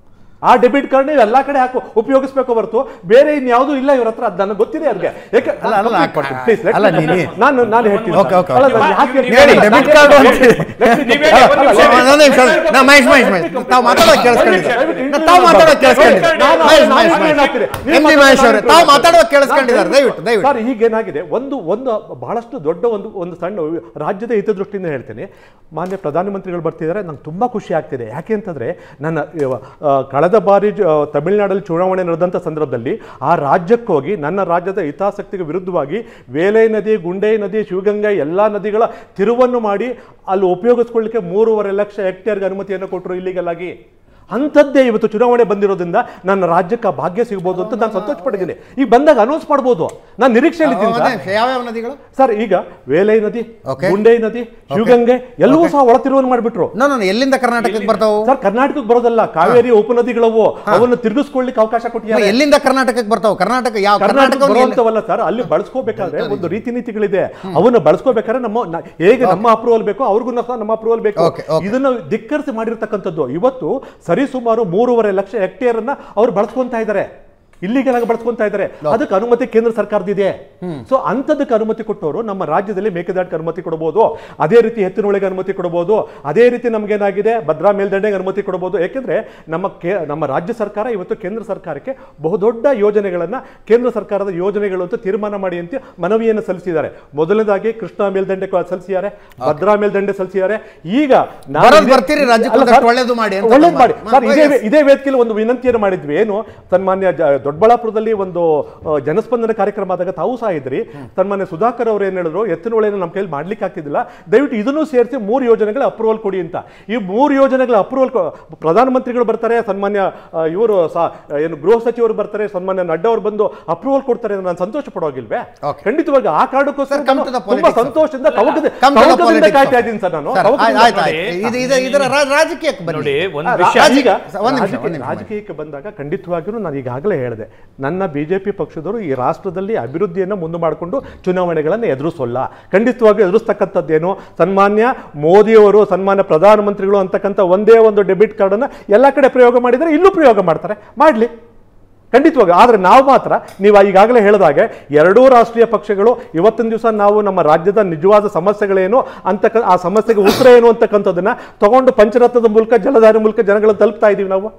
ಆ ಡೆಬಿಟ್ ಕಾರ್ಡ್ ನೀವು ಎಲ್ಲಾ ಕಡೆ ಹಾಕು ಉಪಯೋಗಿಸ್ಬೇಕು ಹೊರತು ಬೇರೆ ಇನ್ಯಾವುದೂ ಇಲ್ಲ ಇವ್ರ ಹತ್ರ ಅದು ನನಗೆ ಗೊತ್ತಿದೆ ಅವ್ರಿಗೆ ಯಾಕೆ ಅಲ್ಲ, ಅಲ್ಲ, complete ಮಾಡ್ತೀನಿ. Please, let ಅಲ್ಲ, me- ನೀನು- ನಾನು ನಾನು ಹೇಳ್ತೀನಿ Okay, okay, ಅಲ್ಲ, okay. ನಾನು ಯಾಕೆ ನೀವು ಹೇಳ್ತೀನಿ? ಹೇಳಿ, debit ನಾನು- card ಅಂತ let me- let me- ನೀವೇ ಹೇಳಿ, ಒಂದು ನಿಮಿಷ. ಒಂದೇ ನಿಮಿಷ ನಾ ಮಹೇಶ್ ಮಹೇಶ್ ಮಹೇಶ್ ತಾವು ಮಾತಾಡೋದು ಕೇಳಿಸ್ಕೊಂಡಿದ್ದಾರೆ ನಾ ತಾವು ಮಾತಾಡೋದು ಕೇಳಿಸ್ಕೊಂಡಿದ್ದಾರೆ ನಾನು- ಮಹೇಶ್ ನಾನು ಮಹೇಶ್ ಏನು ಮಹೇಶ್ ಹಾಕ್ತೀರಿ? ನೀವು ಎಂ ಜಿ ಮಹೇಶ್ ಅವರೇ ತಾವು ಮಾತಾಡೋದು ಕೇಳಿಸ್ಕೊಂಡಿದ್ದಾರೆ ನಾನು- ದಯವಿಟ್ಟು ದಯವಿಟ್ಟು ಸರ್ ಈಗೇನಾಗಿದೆ ಒಂದು ಒಂದು ಬಹಳಷ್ಟು ದೊಡ್ಡ ಒಂದು ಒಂದು ಸಣ್ಣ ರಾಜ್ಯದ ಹಿತದೃಷ್ಟಿಯಿಂದ ಹೇಳ್ತೇನೆ ಮಾನ್ಯ ಪ್ರಧಾನಮಂತ್ರಿಗಳು ಬರ್ತಿದ್ದಾರೆ ನಂಗೆ ತುಂಬ ಖುಷಿ ಆಗ್ತಿದೆ ಯಾಕೆ ಅಂತಂದ್ರೆ ನನ್ನ ಇವ, ಆ, ಕಳೆದ ಬಾರಿ ಜ- ಆ, ತಮಿಳುನಾಡಲ್ಲಿ ಚುನಾವಣೆ ನಡೆದಂಥ ಸಂದರ್ಭದಲ್ಲಿ ಆ ರಾಜ್ಯಕ್ಕೆ ಹೋಗಿ ನನ್ನ ರಾಜ್ಯದ ಹಿತಾಸಕ್ತಿಗೆ ವಿರುದ್ಧವಾಗಿ ವೇಲೈ ನದಿ ಗುಂಡೈ ನದಿ ಶಿವಗಂಗಾ ಎಲ್ಲ ನದಿಗಳ ತಿರುವನ್ನು ಮಾಡಿ ಅಲ್ಲಿ ಉಪಯೋಗಿಸ್ಕೊಳ್ಳಿಕ್ಕೆ ಮೂರುವರೆ ಲಕ್ಷ ಹೆಕ್ಟೇರ್ಗೆ ಅನುಮತಿಯನ್ನು ಕೊಟ್ಟರು ಇಲ್ಲಿಗಲ್ ಆಗಿ ಅಂಥದ್ದೇ ಇವತ್ತು ಚುನಾವಣೆ ಬಂದಿರೋದ್ರಿಂದ ನನ್ನ ರಾಜ್ಯಕ್ಕೆ ಆ ಭಾಗ್ಯ ಸಿಗ್ಬೋದು ಅಂತ ನಾನು ಸಂತೋಷ ಪಟ್ಟಿದ್ದೀನಿ ಈಗ ಬಂದಾಗ ಅನೌನ್ಸ್ ಮಾಡ್ಬೋದು ನಾನು ನಿರೀಕ್ಷೆಯಲ್ಲಿ ಇದ್ದೀನಿ ಒಂದೇ ಸರ್. ನಿಮಿಷ ಯಾವ್ಯಾವ ನದಿಗಳು ಸರ್ ಈಗ ವೇಲೈ ನದಿ Okay. ಗುಂಡೈ ನದಿ ಶಿವಗಂಗೆ ಎಲ್ಲವೂ ಸಹ ಒಳತಿರುವನ್ನು ಮಾಡಿಬಿಟ್ರು ನೋ ನೋ ಎಲ್ಲಿಂದ ಕರ್ನಾಟಕಕ್ಕೆ ಬರ್ತಾವು ಸರ್ ಕರ್ನಾಟಕಕ್ಕೆ ಬರೋದಲ್ಲ ಕಾವೇರಿ ಉಪನದಿಗಳವು ಅವನ್ನು ತಿರುಗಿಸ್ಕೊಳ್ಳಿಕ್ಕೆ ಅವಕಾಶ ನೋ, ಕೊಟ್ಟಿದ್ದಾರೆ ಎಲ್ಲಿಂದ ಕರ್ನಾಟಕಕ್ಕೆ ಬರ್ತಾವು ಕರ್ನಾಟಕ ಯಾವ ಕರ್ನಾಟಕ ಕರ್ನಾಟಕ ಬರುವಂತವಲ್ಲ ಸರ್ ಅಲ್ಲಿ ಬಳಸ್ಕೋಬೇಕಾದ್ರೆ ಒಂದು ರೀತಿ ನೀತಿಗಳಿದೆ ಅವನ್ನ ಬಳಸ್ಕೋಬೇಕಾದ್ರೆ ನಮ್ಮ ನ- ಹೇಗೆ ನಮ್ಮ ಅಪ್ರೂವಲ್ ಬೇಕು ಅವ್ರಿಗೂ ಸಹ ನಮ್ಮ ಅಪ್ರೂವಲ್ ಬೇಕು Okay, okay. ಇದನ್ನ ಧಿಕ್ಕರಿಸಿ ಮಾಡಿರ್ತಕ್ಕಂಥದ್ದು ಇವತ್ತು ಸರಿಸುಮಾರು ಮೂರುವರೆ ಲಕ್ಷ ಹೆಕ್ಟೇರ್ ಅನ್ನ ಅವ್ರು ಬಳಸ್ಕೊಂತಾ ಇದ್ದಾರೆ ಇಲ್ಲಿಗೆಲ್ಲ ಬಳಸ್ಕೊಂತಾ ಇದ್ದಾರೆ ಅದಕ್ಕೆ ಅನುಮತಿ ಕೇಂದ್ರ ಸರ್ಕಾರದಿದೆ ಸೊ ಅಂತದಕ್ಕೆ ಅನುಮತಿ ಕೊಟ್ಟವರು ನಮ್ಮ ರಾಜ್ಯದಲ್ಲಿ ಮೇಕೆದಾಟಿಗೆ ಅನುಮತಿ ಕೊಡಬಹುದು ಅದೇ ರೀತಿ ಎತ್ತಿನೊಳಗೆ ಅನುಮತಿ ಕೊಡಬಹುದು ಅದೇ ರೀತಿ ನಮಗೇನಾಗಿದೆ ಭದ್ರಾ ಮೇಲ್ದಂಡೆಗೆ ಅನುಮತಿ ಕೊಡಬಹುದು ಯಾಕೆಂದ್ರೆ ನಮ್ಮ ಕೇ ನಮ್ಮ ರಾಜ್ಯ ಸರ್ಕಾರ ಇವತ್ತು ಕೇಂದ್ರ ಸರ್ಕಾರಕ್ಕೆ ಬಹುದೊಡ್ಡ ಯೋಜನೆಗಳನ್ನ ಕೇಂದ್ರ ಸರ್ಕಾರದ ಯೋಜನೆಗಳು ಅಂತ ತೀರ್ಮಾನ ಮಾಡಿ ಅಂತ ಮನವಿಯನ್ನು ಸಲ್ಲಿಸಿದ್ದಾರೆ ಮೊದಲನೇದಾಗಿ ಕೃಷ್ಣಾ ಮೇಲ್ದಂಡೆ ಕ- ಸಲ್ಲಿಸಿದ್ದಾರೆ ಭದ್ರಾ ಮೇಲ್ದಂಡೆ ಸಲ್ಲಿಸಿದ್ದಾರೆ ಈಗ ನಾನು ಬರೋದ್ ಇದೇ- ಬರ್ತೀರಿ, ರಾಜ್ಯಕ್ಕೆ ಅಲ್ಲ ಒಂದಷ್ಟು ಸರ್, ಒಳ್ಳೇದು ಮಾಡಿ ಅಂತ ಒಳ್ಳೇದು ನಮ್ಮ- ಮಾಡಿ ಸರ್ ಮ- ಇದೇ yes. ಇದೇ ವೇದಿಕೆಯಲ್ಲಿ ಒಂದು ವಿನಂತಿಯನ್ನು ಮಾಡಿದ್ವಿ ಏನು ಸನ್ಮಾನ್ಯ ಜ- ದೊಡ್ಡಬಳ್ಳಾಪುರದಲ್ಲಿ ಒಂದು ಆ, ಜನಸ್ಪಂದನ ಕಾರ್ಯಕ್ರಮ ಆದಾಗ ತಾವು ಸಹ ಇದ್ರಿ ಸನ್ಮಾನ್ಯ ಸುಧಾಕರ್ ಅವರು ಏನ್ ಹೇಳಿದ್ರು ಎತ್ತಿನೊಳೆಯನ್ನು ನಮ್ಮ ಕೈಯಲ್ಲಿ ಮಾಡ್ಲಿಕ್ಕೆ ಆಗ್ತಿದ್ದಿಲ್ಲ ದಯವಿಟ್ಟು ಇದನ್ನು ಸೇರಿಸಿ ಮೂರು ಯೋಜನೆಗಳ ಅಪ್ರೂವಲ್ ಕೊಡಿ ಅಂತ ಈ ಮೂರು ಯೋಜನೆಗಳ ಅಪ್ರೂವಲ್ ಪ್ರಧಾನಮಂತ್ರಿಗಳು ಬರ್ತಾರೆ ಸನ್ಮಾನ್ಯ ಇವರು ಏನು ಗೃಹ ಸಚಿವರು ಬರ್ತಾರೆ ಸನ್ಮಾನ್ಯ ನಡ್ಡಾ ಅವರು ಬಂದು ಅಪ್ರೂವಲ್ ಕೊಡ್ತಾರೆ ಅಂತ ನಾನು ಸಂತೋಷ ಪಡೋಗಿಲ್ವೇ Okay. ಖಂಡಿತವಾಗಿ ಆ ಕಾರಣಕ್ಕೋಸ್ಕರ Sir, come to the ನಾನು ತುಂಬಾ politics of- ಸಂತೋಷದಿಂದ ತವಕದ- Come to the ತವಕದಿಂದ politics ಕಾಯ್ತಾ of- ಇದ್ದೀನಿ ಸರ್ ನಾನು ಸರ್, ತವಕದಿಂದ ಆಯ್ತು, ಆಯ್ತು, ನೋಡಿ. ಆಯ್ತು. ಇದು ಇದು ಇದರ ರಾ- ರಾಜಕೀಯಕ್ಕೆ ಬನ್ನಿ ನೋಡಿ ಒಂದು ಆ, ವಿಷಯ ರಾಜ- ಈಗ ಒಂದ್ ನಿಮಿಷ, ರಾಜಕೀಯ- ಒಂದ್ ನಿಮಿಷ. ರಾಜಕೀಯಕ್ಕೆ ಬಂದಾಗ ಖಂಡಿತವಾಗಿಯೂ ನಾನು ಈಗಾಗಲೇ ಹೇಳಿದೆ ನನ್ನ ಬಿಜೆಪಿ ಪಕ್ಷದವರು ಈ ರಾಷ್ಟ್ರದಲ್ಲಿ ಅಭಿವೃದ್ಧಿಯನ್ನು ಮುಂದೆ ಮಾಡಿಕೊಂಡು ಚುನಾವಣೆಗಳನ್ನು ಎದುರಿಸೋಲ್ಲ ಖಂಡಿತವಾಗಿ ಎದುರಿಸ್ತಕ್ಕಂಥದ್ದೇನು ಸನ್ಮಾನ್ಯ ಮೋದಿಯವರು ಸನ್ಮಾನ್ಯ ಪ್ರಧಾನಮಂತ್ರಿಗಳು ಅಂತಕ್ಕಂಥ ಒಂದೇ ಒಂದು ಡೆಬಿಟ್ ಕಾರ್ಡನ್ನು ಎಲ್ಲ ಕಡೆ ಪ್ರಯೋಗ ಮಾಡಿದರೆ ಇಲ್ಲೂ ಪ್ರಯೋಗ ಮಾಡ್ತಾರೆ ಮಾಡಲಿ ಖಂಡಿತವಾಗಿ ಆದರೆ ನಾವು ಮಾತ್ರ ನೀವು ಈಗಾಗಲೇ ಹೇಳಿದಾಗೆ ಎರಡೂ ರಾಷ್ಟ್ರೀಯ ಪಕ್ಷಗಳು ಇವತ್ತಿನ ದಿವಸ ನಾವು ನಮ್ಮ ರಾಜ್ಯದ ನಿಜವಾದ ಸಮಸ್ಯೆಗಳೇನು ಅಂತಕ್ಕ ಆ ಸಮಸ್ಯೆಗೆ ಉತ್ತರ ಏನು ಅಂತಕ್ಕಂಥದ್ದನ್ನ ತಗೊಂಡು ಪಂಚರತ್ನದ ಮೂಲಕ ಜಲಧಾರೆ ಮೂಲಕ ಜನಗಳನ್ನು ತಲುಪ್ತಾ ಇದ್ದೀವಿ ನಾವು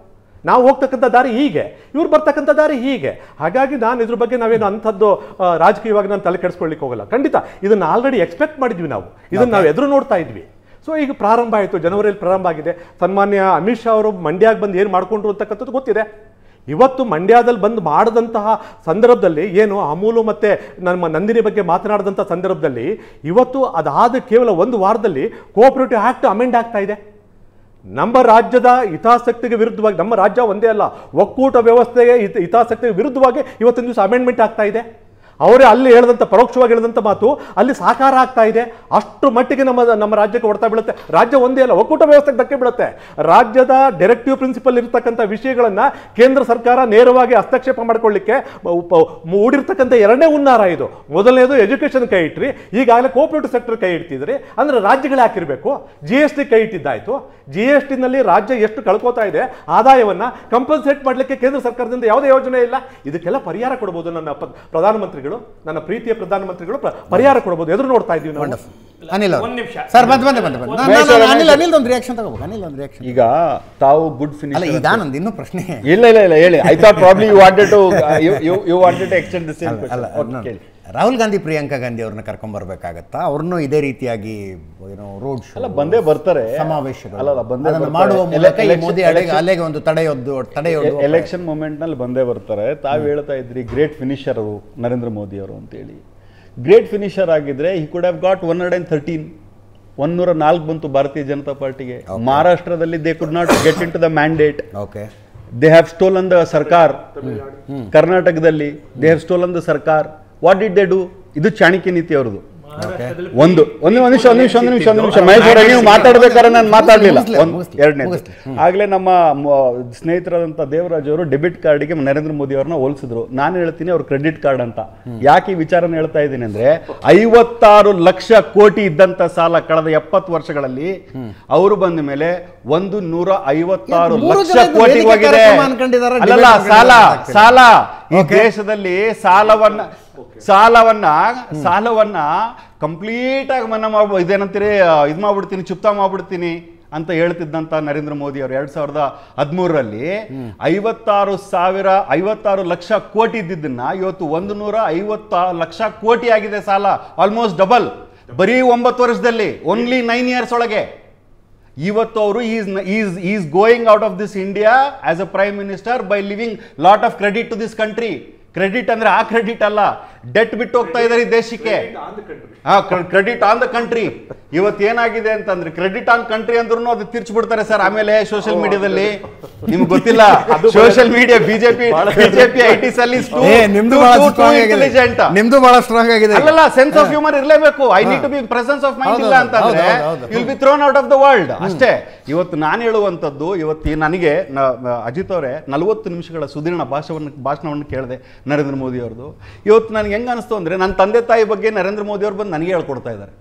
ನಾವು ಹೋಗ್ತಕ್ಕಂಥ ದಾರಿ ಹೀಗೆ ಇವ್ರು ಬರ್ತಕ್ಕಂಥ ದಾರಿ ಹೀಗೆ ಹಾಗಾಗಿ ನಾನು ಇದ್ರ ಬಗ್ಗೆ ನಾವೇನು ಅಂಥದ್ದು ಆ, ರಾಜಕೀಯವಾಗಿ ನಾನು ತಲೆ ಕೆಡಿಸ್ಕೊಳ್ಳಿಕ್ಕೆ ಹೋಗಲ್ಲ ಖಂಡಿತ ಇದನ್ನ ಆಲ್ರೆಡಿ ಎಕ್ಸ್ಪೆಕ್ಟ್ ಮಾಡಿದ್ವಿ ನಾವು ಇದನ್ನ ನಾವು ಎದುರು ನೋಡ್ತಾ ಇದ್ವಿ ಸೊ ಈಗ ಪ್ರಾರಂಭ ಆಯಿತು ಜನವರಿಯಲ್ಲಿ ಪ್ರಾರಂಭ ಆಗಿದೆ ಸನ್ಮಾನ್ಯ ಅಮಿತ್ ಶಾ ಅವರು ಮಂಡ್ಯಕ್ಕೆ ಬಂದು ಏನು ಮಾಡ್ಕೊಂಡ್ರು ಅಂತಕ್ಕಂಥದ್ದು ಗೊತ್ತಿದೆ ಇವತ್ತು ಮಂಡ್ಯದಲ್ಲಿ ಬಂದು ಮಾಡಿದಂತಹ ಸಂದರ್ಭದಲ್ಲಿ ಏನು ಅಮೂಲು ಮತ್ತೆ ನಮ್ಮ ನಂದಿನಿ ಬಗ್ಗೆ ಮಾತನಾಡಿದಂಥ ಸಂದರ್ಭದಲ್ಲಿ ಇವತ್ತು ಅದಾದ ಕೇವಲ ಒಂದು ವಾರದಲ್ಲಿ ಕೋಆಪರೇಟಿವ್ ಆಕ್ಟ್ ಅಮೆಂಡ್ ಆಗ್ತಾ ಇದೆ ನಮ್ಮ ರಾಜ್ಯದ ಹಿತಾಸಕ್ತಿಗೆ ವಿರುದ್ಧವಾಗಿ ನಮ್ಮ ರಾಜ್ಯ ಒಂದೇ ಅಲ್ಲ ಒಕ್ಕೂಟ ವ್ಯವಸ್ಥೆಗೆ ಹಿತ ಹಿತಾಸಕ್ತಿಗೆ ವಿರುದ್ಧವಾಗಿ ಇವತ್ತಿನ ದಿವಸ ಅಮೆಂಡ್ಮೆಂಟ್ ಆಗ್ತಾ ಇದೆ ಅವರೇ ಅಲ್ಲಿ ಹೇಳಿದಂಥ ಪರೋಕ್ಷವಾಗಿ ಹೇಳಿದಂಥ ಮಾತು ಅಲ್ಲಿ ಸಾಕಾರ ಆಗ್ತಾ ಇದೆ ಅಷ್ಟು ಮಟ್ಟಿಗೆ ನಮ್ಮ ನಮ್ಮ ರಾಜ್ಯಕ್ಕೆ ಹೊಡ್ತಾ ಬೀಳುತ್ತೆ ರಾಜ್ಯ ಒಂದೇ ಅಲ್ಲ ಒಕ್ಕೂಟ ವ್ಯವಸ್ಥೆಗೆ ಧಕ್ಕೆ ಬೀಳುತ್ತೆ ರಾಜ್ಯದ ಡೈರೆಕ್ಟಿವ್ ಪ್ರಿನ್ಸಿಪಲ್ ಇರತಕ್ಕಂಥ ವಿಷಯಗಳನ್ನ ಕೇಂದ್ರ ಸರ್ಕಾರ ನೇರವಾಗಿ ಹಸ್ತಕ್ಷೇಪ ಮಾಡ್ಕೊಳ್ಳಿಕ್ಕೆ ಉಪ- ಮೂಡಿರ್ತಕ್ಕಂಥ ಎರಡನೇ ಹುನ್ನಾರ ಇದು ಮೊದಲನೇದು ಎಜುಕೇಷನ್ ಕೈ ಇಟ್ರಿ ಈಗಾಗಲೇ ಕೋಪರೇಟಿವ್ ಸೆಕ್ಟರ್ ಕೈ ಇಡ್ತಿದ್ರಿ ಅಂದ್ರೆ ರಾಜ್ಯಗಳೇ ಹಾಕಿರ್ಬೇಕು ಜಿ ಎಸ್ ಟಿ ಕೈ ಇಟ್ಟಿದ್ದಾಯ್ತು ಜಿ ಎಸ್ ಟಿನಲ್ಲಿ ರಾಜ್ಯ ಎಷ್ಟು ಕಳ್ಕೋತಾ ಇದೆ ಆದಾಯವನ್ನ ಕಂಪನ್ಸೇಟ್ ಮಾಡಲಿಕ್ಕೆ ಕೇಂದ್ರ ಸರ್ಕಾರದಿಂದ ಯಾವುದೇ ಯೋಜನೆ ಇಲ್ಲ ಇದಕ್ಕೆಲ್ಲ ಪರಿಹಾರ ಕೊಡಬಹುದು ನನ್ನ ಪ- ಪ್ರಧಾನಮಂತ್ರಿಗಳು ನನ್ನ ಪ್ರೀತಿಯ ಪ್ರಧಾನಮಂತ್ರಿಗಳು ಪ್ರ- ಪರಿಹಾರ ಕೊಡಬಹುದು ಎದುರು ನೋಡ್ತಾ ಇದೀವಿ ನಾವು ಅನಿಲ್ ಒಂದ್ ನಿಮಿಷ. ಸರ್ ಬಂದ್ ಬಂದೆ ಬಂದೆ ಬಂದೆ. ನಾನು- ನಾನು- ಅನಿಲ್ ಅನಿಲ್ ಒಂದು ರಿಯಾಕ್ಷನ್ ತಗೋಬೇಕು ಅನಿಲ್ ಒಂದು ರಿಯಾಕ್ಷನ್ ಈಗ ತಾವು ಗುಡ್ ಅಲ್ಲ ಫಿನಿಶ್ ಇದಾನಂದು ಇನ್ನೂ ಪ್ರಶ್ನೆ ಇಲ್ಲ ಇಲ್ಲ ಇಲ್ಲ ಹೇಳಿ I thought probably you wanted to you you wanted to extend the same ಅಲ್ಲ ಕ್ವೆಶ್ಚನ್ ನಾನು- ಕೇಳಿ ರಾಹುಲ್ ಗಾಂಧಿ ಪ್ರಿಯಾಂಕಾ ಗಾಂಧಿ ಅವ್ರನ್ನ ಕರ್ಕೊಂಡ್ ಬರ್ಬೇಕಾಗತ್ತಾ ಅವ್ರನ್ನೂ ಇದೇ ರೀತಿಯಾಗಿ ಏನೋ ರೋಡ್ ಅಲ್ಲ ಬಂದೇ ಬರ್ತಾರೆ ಸಮಾವೇಶಗಳು ಅಲ್ಲ ಅಲ್ಲ ಬಂದೇ ಅದನ್ನ ಬರ್ತಾರೆ. ಮಾಡುವ ಎಲೆ- ಮೂಲಕ ಈ election- ಮೋದಿ ಅಲೆಗೆ election- ಅಲೆಗೆ ಒಂದು ತಡೆಯೊದ್ದು ತಡೆಯೊಡ್ಡು ಎಲೆಕ್ಷನ್ ಮೂಮೆಂಟ್ ನಲ್ಲಿ ಬಂದೇ ಬರ್ತಾರೆ ತಾವು ಹೇಳ್ತಾ ಇದ್ರಿ ಗ್ರೇಟ್ ಫಿನಿಷರ್ ಅವರು ನರೇಂದ್ರ ಮೋದಿ ಅವರು ಅಂತೇಳಿ ಗ್ರೇಟ್ ಫಿನಿಷರ್ ಆಗಿದ್ರೆ he could have got one hundred and thirteen ಒನ್ನೂರ ನಾಲ್ಕು ಬಂತು ಭಾರತೀಯ ಜನತಾ ಪಾರ್ಟಿಗೆ ಮಹಾರಾಷ್ಟ್ರದಲ್ಲಿ they could not get into the mandate okay they have stolen the ಸರ್ಕಾರ್ ಕರ್ನಾಟಕದಲ್ಲಿ ದೇ ಹ್ಯಾವ್ ಸ್ಟೋಲನ್ ದ ಸರ್ಕಾರ್ ವಾಟ್ ಡಿಡ್ ದೇ ಡು ಇದು ಚಾಣಕ್ಯ ನೀತಿ ಅವ್ರದ್ದು ಒಂದು ಒಂದು ಒಂದು ನಿಮಿಷ ಒಂದು ನಿಮಿಷ ಒಂದು ನಿಮಿಷ ಒಂದು ನಿಮಿಷ ಮಹೇಶ್ ಅವರೇ, ನೀವು ಮಾತಾಡ್ಬೇಕಾದ್ರೆ ನಾನು ಮಾತಾಡ್ಲಿಲ್ಲ ಮುಗಿಸ್ಲಿ, ಒಂದು ಮುಗಿಸ್ಲಿ, ಎರಡನೇ ಮುಗಿಸ್ಲಿ. ಆಗ್ಲೇ ನಮ್ಮ ಮ- ಸ್ನೇಹಿತರಾದಂಥ ದೇವರಾಜ್ ಅವರು ಡೆಬಿಟ್ ಕಾರ್ಡ್ಗೆ ನರೇಂದ್ರ ಮೋದಿ ಅವ್ರನ್ನ ಹೋಲಿಸಿದ್ರು ನಾನು ಹೇಳ್ತೀನಿ ಅವ್ರ ಕ್ರೆಡಿಟ್ ಕಾರ್ಡ್ ಅಂತ ಯಾಕೆ ಈ ವಿಚಾರನ ಹೇಳ್ತಾ ಇದ್ದೀನಿ ಅಂದ್ರೆ ಐವತ್ತಾರು ಲಕ್ಷ ಕೋಟಿ ಇದ್ದಂತ ಸಾಲ ಕಳೆದ ಎಪ್ಪತ್ತು ವರ್ಷಗಳಲ್ಲಿ ಅವರು ಬಂದ ಮೇಲೆ ಒಂದು ನೂರ ಐವತ್ತಾರು ಮೂರು ಲಕ್ಷ ಜನ ಇದು ಕೋಟಿ ವೇದಿಕೆ ಹೋಗಿದೆ ಕಾರ್ಯಕ್ರಮ ಅನ್ಕೊಂಡಿದ್ದಾರೆ, ಅಲ್ಲಲ್ಲ debate ಸಾಲ ಅನ್ಕೊಂಡಿದ್ದಾರೆ. ಸಾಲ ಈ Okay. ದೇಶದಲ್ಲಿ ಸಾಲವನ್ನ ಸಾಲವನ್ನ ಸಾಲವನ್ನ ಕಂಪ್ಲೀಟ್ ಆಗಿ ಮನ್ನಾ ಮಾಡ್ಬೋ ಇದೇನಂತೀರಿ ಇದು ಮಾಡ್ಬಿಡ್ತೀನಿ ಚುಪ್ತಾ ಮಾಡ್ಬಿಡ್ತೀನಿ ಅಂತ ಹೇಳ್ತಿದ್ದಂತ ನರೇಂದ್ರ ಮೋದಿ ಅವರು ಎರಡ್ ಸಾವಿರದ ಹದಿಮೂರರಲ್ಲಿ ಐವತ್ತಾರು ಸಾವಿರ ಐವತ್ತಾರು ಲಕ್ಷ ಕೋಟಿ ಇದ್ದಿದ್ದನ್ನ ಇವತ್ತು ಒಂದು ನೂರ ಐವತ್ತಾರು ಲಕ್ಷ ಕೋಟಿ ಆಗಿದೆ ಸಾಲ ಆಲ್ಮೋಸ್ಟ್ ಡಬಲ್ ಬರೀ ಒಂಬತ್ತು ವರ್ಷದಲ್ಲಿ ಓನ್ಲಿ ನೈನ್ ಇಯರ್ಸ್ ಒಳಗೆ ಇವತ್ತು ಅವರು is is is going out of this India as a prime minister by living lot of credit to this country credit ಅಂದ್ರೆ ಆ ಕ್ರೆಡಿಟ್ ಅಲ್ಲ ಡೆಟ್ ಬಿಟ್ಟು ಹೋಗ್ತಾ ಇದ್ದಾರೆ ಈ ದೇಶಕ್ಕೆ ಕ್ರೆಡಿಟ್ ಆನ್ ದ ಕಂಟ್ರಿ ಇವತ್ತು ಏನಾಗಿದೆ ಅಂತಂದ್ರೆ ಕ್ರೆಡಿಟ್ ಆನ್ ಕಂಟ್ರಿ ಅಂದ್ರೂ ಅದು ತಿರ್ಚ್ಬಿಡ್ತಾರೆ ಸರ್ ಆಮೇಲೆ ಸೋಷಿಯಲ್ ಮೀಡಿಯಾದಲ್ಲಿ ನಿಮ್ಗೆ ಗೊತ್ತಿಲ್ಲ social media BJP BJP I T ಸಲ್ಲಿ ಏ ನಿಮ್ದು ಬಹಳ ಸ್ಟ್ರಾಂಗ್ ಆಗಿದೆ ನಿಮ್ದು ಬಹಳ ಸ್ಟ್ರಾಂಗ್ ಆಗಿದೆ ಅಲ್ಲಲ್ಲ ಸೆನ್ಸ್ ಆಫ್ ಹ್ಯೂಮರ್ ಇರಲೇಬೇಕು I need to be presence of mind ಇಲ್ಲ ಹೌದು, ಅಂತಂದ್ರೆ ಹೌದು, ಹೌದು, ಹೌದು. Will be thrown out of the world ಅಷ್ಟೇ ಇವತ್ತು ನಾನು ಹೇಳುವಂಥದ್ದು ಇವತ್ತು ಈ ನನಗೆ ನ- ನ- ಅಜಿತ್ ಅವರೇ ನಲವತ್ತು ನಿಮಿಷಗಳ ಸುದೀರ್ಣ ಭಾಷಣವನ್ನು ಭಾಷಣವನ್ನು ಕೇಳಿದೆ ನರೇಂದ್ರ ಮೋದಿ ಅವ್ರದ್ದು ಇವತ್ತು ನನಗೆ ಹೆಂಗ ಅನಿಸ್ತು ಅಂದ್ರೆ ನನ್ನ ತಂದೆ ತಾಯಿ ಬಗ್ಗೆ ನರೇಂದ್ರ ಮೋದಿ ಅವ್ರು ಬಂದು ನನಗೆ ಹೇಳ್ಕೊಡ್ತಾ ಇದ್ದಾರೆ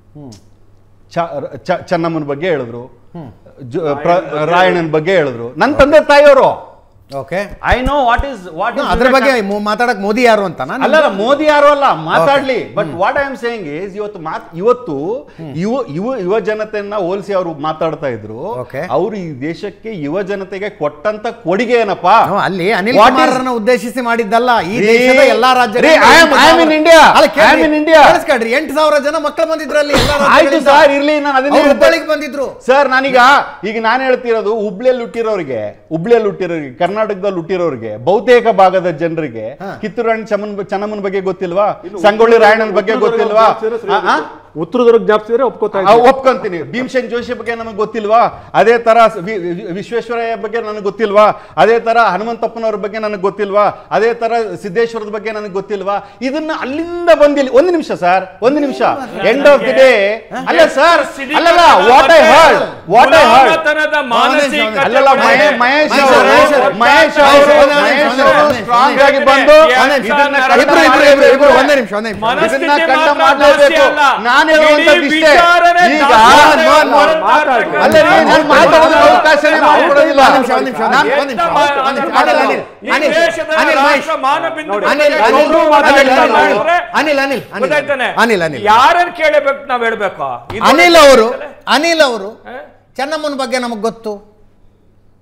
ಚ- ಚ- ಚೆನ್ನಮ್ಮನ ಬಗ್ಗೆ ಹೇಳಿದ್ರು ಜ- ಪ್ರ- ರಾಯಣ್ಣನ ಬಗ್ಗೆ ಹೇಳಿದ್ರು ನನ್ನ ತಂದೆ ತಾಯಿಯವರು okay I know what is what is ಅದ್ರ ಬಗ್ಗೆ ಮು- ಮಾತಾಡಕ್ ಮೋದಿ ಯಾರು ಅಂತ ನಾನು ಅಲ್ಲ ಅಲ್ಲ, ಮೋದಿ ಯಾರು ಅಲ್ಲ ಮಾತಾಡ್ಲಿ but what I am saying is ಇವತ್ತು ಮಾತ್ ಇವತ್ತು ಯುವ ಯುವ ಯುವ ಜನತೆಯನ್ನ ಹೋಲಿಸಿ ಅವರು ಮಾತಾಡ್ತಾ ಇದ್ರು Okay. ಅವರು ಈ ದೇಶಕ್ಕೆ ಯುವ ಜನತೆಗೆ ಕೊಟ್ಟಂತ ಕೊಡುಗೆ ಏನಪ್ಪಾ ಹ್ಮ್, ಅಲ್ಲಿ ಅನಿಲ್ What is- ಕುಮಾರನ್ನ ಉದ್ದೇಶಿಸಿ ಮಾಡಿದ್ದಲ್ಲ ಈ ರೀ, ದೇಶದ ಎಲ್ಲಾ ರೀ, I am- I am in India. I am in India. ಕೇಳಿಸ್ಕೊಳ್ರಿ ಎಂಟು ಸಾವಿರ ಜನ ಮಕ್ಕಳು ಬಂದಿದ್ರಲ್ಲಿ ಎಲ್ಲಾ ಆಯ್ತು ರಾಜ್ಯಗಳಿಂದ. ಸರ್ ಇರ್ಲಿ ನಾನು ಅದನ್ನೇ ಅವ್ರು ಹೇಳ್ತಾ- ಹುಬ್ಬಳ್ಳಿಗೆ ಬಂದಿದ್ರು ಸರ್ ನಾನೀಗ ಈಗ ನಾನು ಹೇಳ್ತಿರೋದು ಹುಬ್ಳಿಯಲ್ಲಿ ಹುಟ್ಟಿರೋರಿಗೆ ಹುಬ್ಳಿಯಲ್ಲಿ ಹುಟ್ಟಿರೋರಿಗೆ ಕರ್ನಾಟಕದಲ್ಲಿ ಹುಟ್ಟಿರೋರಿಗೆ ಬಹುತೇಕ ಭಾಗದ ಜನರಿಗೆ ಕಿತ್ತೂರು ರಾಣಿ ಚಮ್ಮನ್ ಚೆನ್ನಮ್ಮನ ಬಗ್ಗೆ ಗೊತ್ತಿಲ್ವಾ ಸಂಗೊಳ್ಳಿ ರಾಯಣ್ಣನ ಬಗ್ಗೆ ಗೊತ್ತಿಲ್ವಾ ಆ, ಆ? ಉತ್ತರದವ್ರಿಗೆ ಜ್ಞಾಪಿಸಿದ್ರೆ ಒಪ್ಕೋತಾ ಆ, ಒಪ್ಕೊಂತೀನಿ ಭೀಮಸೇನ್ ಜೋಶಿ ಬಗ್ಗೆ ನನಗೆ ಗೊತ್ತಿಲ್ವಾ ಅದೇ ತರ ವಿ- ವಿ- ವಿಶ್ವೇಶ್ವರಯ್ಯ ಬಗ್ಗೆ ನನಗೆ ಗೊತ್ತಿಲ್ವಾ ಅದೇ ತರ ಹನುಮಂತಪ್ಪನವ್ರ ಬಗ್ಗೆ ನನಗೆ ಗೊತ್ತಿಲ್ವಾ ಅದೇ ತರ ಸಿದ್ದೇಶ್ವರದ ಬಗ್ಗೆ ನನಗೆ ಗೊತ್ತಿಲ್ವಾ ಇದನ್ನ ಅಲ್ಲಿಂದ ಬಂದಿಲ್ಲ ಒಂದು ನಿಮಿಷ ಸರ್ ಒಂದು ನಿಮಿಷ ಎಂಡ್ ಆಫ್ ದಿ ಡೇ ಅಲ್ಲ ಸರ್ ಅಲ್ಲಲ್ಲ what I heard what I heard ಗುಲಾಮತನದ ಮಾನಸಿಕತೆ ಅಲ್ಲಲ್ಲ ಮಹೇ- ಮಹೇಶ್ ಅವರು ಮಹೇಶ್ ಅವರು ಮಹೇಶ್ ಅವರು ಸ್ಟ್ರಾಂಗ್ ಆಗಿ ಬಂದು ಇದನ್ನ ಖಂಡನೆ ಇಬ್ರು ಇಬ್ರು ಇಬ್ರು ಇಬ್ರು ಒಂದೇ ನಿಮಿಷ ಒಂದೇ ನಿಮಿಷ ಮನಸ್ಥಿತಿ ಇದನ್ನ ಖಂಡ ಮಾತ್ರ ಮಾಡ್ಲೇಬೇಕು. ದಾಸ್ಯ ಅಲ್ಲ. ನಾನು ಹೇಳುವಂಥದ್ದು ಇಡೀ ಇಷ್ಟೇ. ವಿಚಾರನೇ ಈಗ ದಾಸ್ಯ ಮೋಹನ್, ಮೋಹನ್, ಮಾತಾಡ್ತಕ್ಕಂಥ ಅಲ್ಲ ರೀ, ನಾನು ಮಾತಾಡೋದಕ್ಕೆ ಅವಕಾಶನೇ ಮಾಡ್ಕೊಡೋದಿಲ್ಲ. ಒಂದ್ ನಿಮಿಷ, ಒಂದ್ ನಿಮಿಷ, ಒಂದ್ ನಿಮಿಷ, ಒಂದ್ ನಿಮಿಷ, ಒಂದ್ ನಿಮಿಷ. ಅನಿಲ್, ಅನಿಲ್, ಈ ಅನಿಲ್, ದೇಶದ ಅನಿಲ್ ಮಹೇಶ್. ರಾಷ್ಟ್ರ ಮಾನಬಿಂದು ಅನಿಲ್, ಬಗ್ಗೆ ಅನಿಲ್, ಗೌರವ ಅನಿಲ್, ಮಾತಾಡ್ತಾ ಅನಿಲ್, ಇದ್ರೆ ಅನಿಲ್, ಅನಿಲ್, ಅನಿಲ್, ಗೊತ್ತಾಯ್ತಾನೆ? ಅನಿಲ್, ಅನಿಲ್. ಯಾರನ್ನ ಕೇಳಬೇಕು ನಾವ್ ಹೇಳ್ಬೇಕು ಇದು ಅನಿಲ್ ಅವರು ಗೊತ್ತಾಯ್ತಲ್ಲ? ಅನಿಲ್ ಅವರು ಹ? ಚೆನ್ನಮ್ಮನ ಬಗ್ಗೆ ನಮಗ್ ಗೊತ್ತು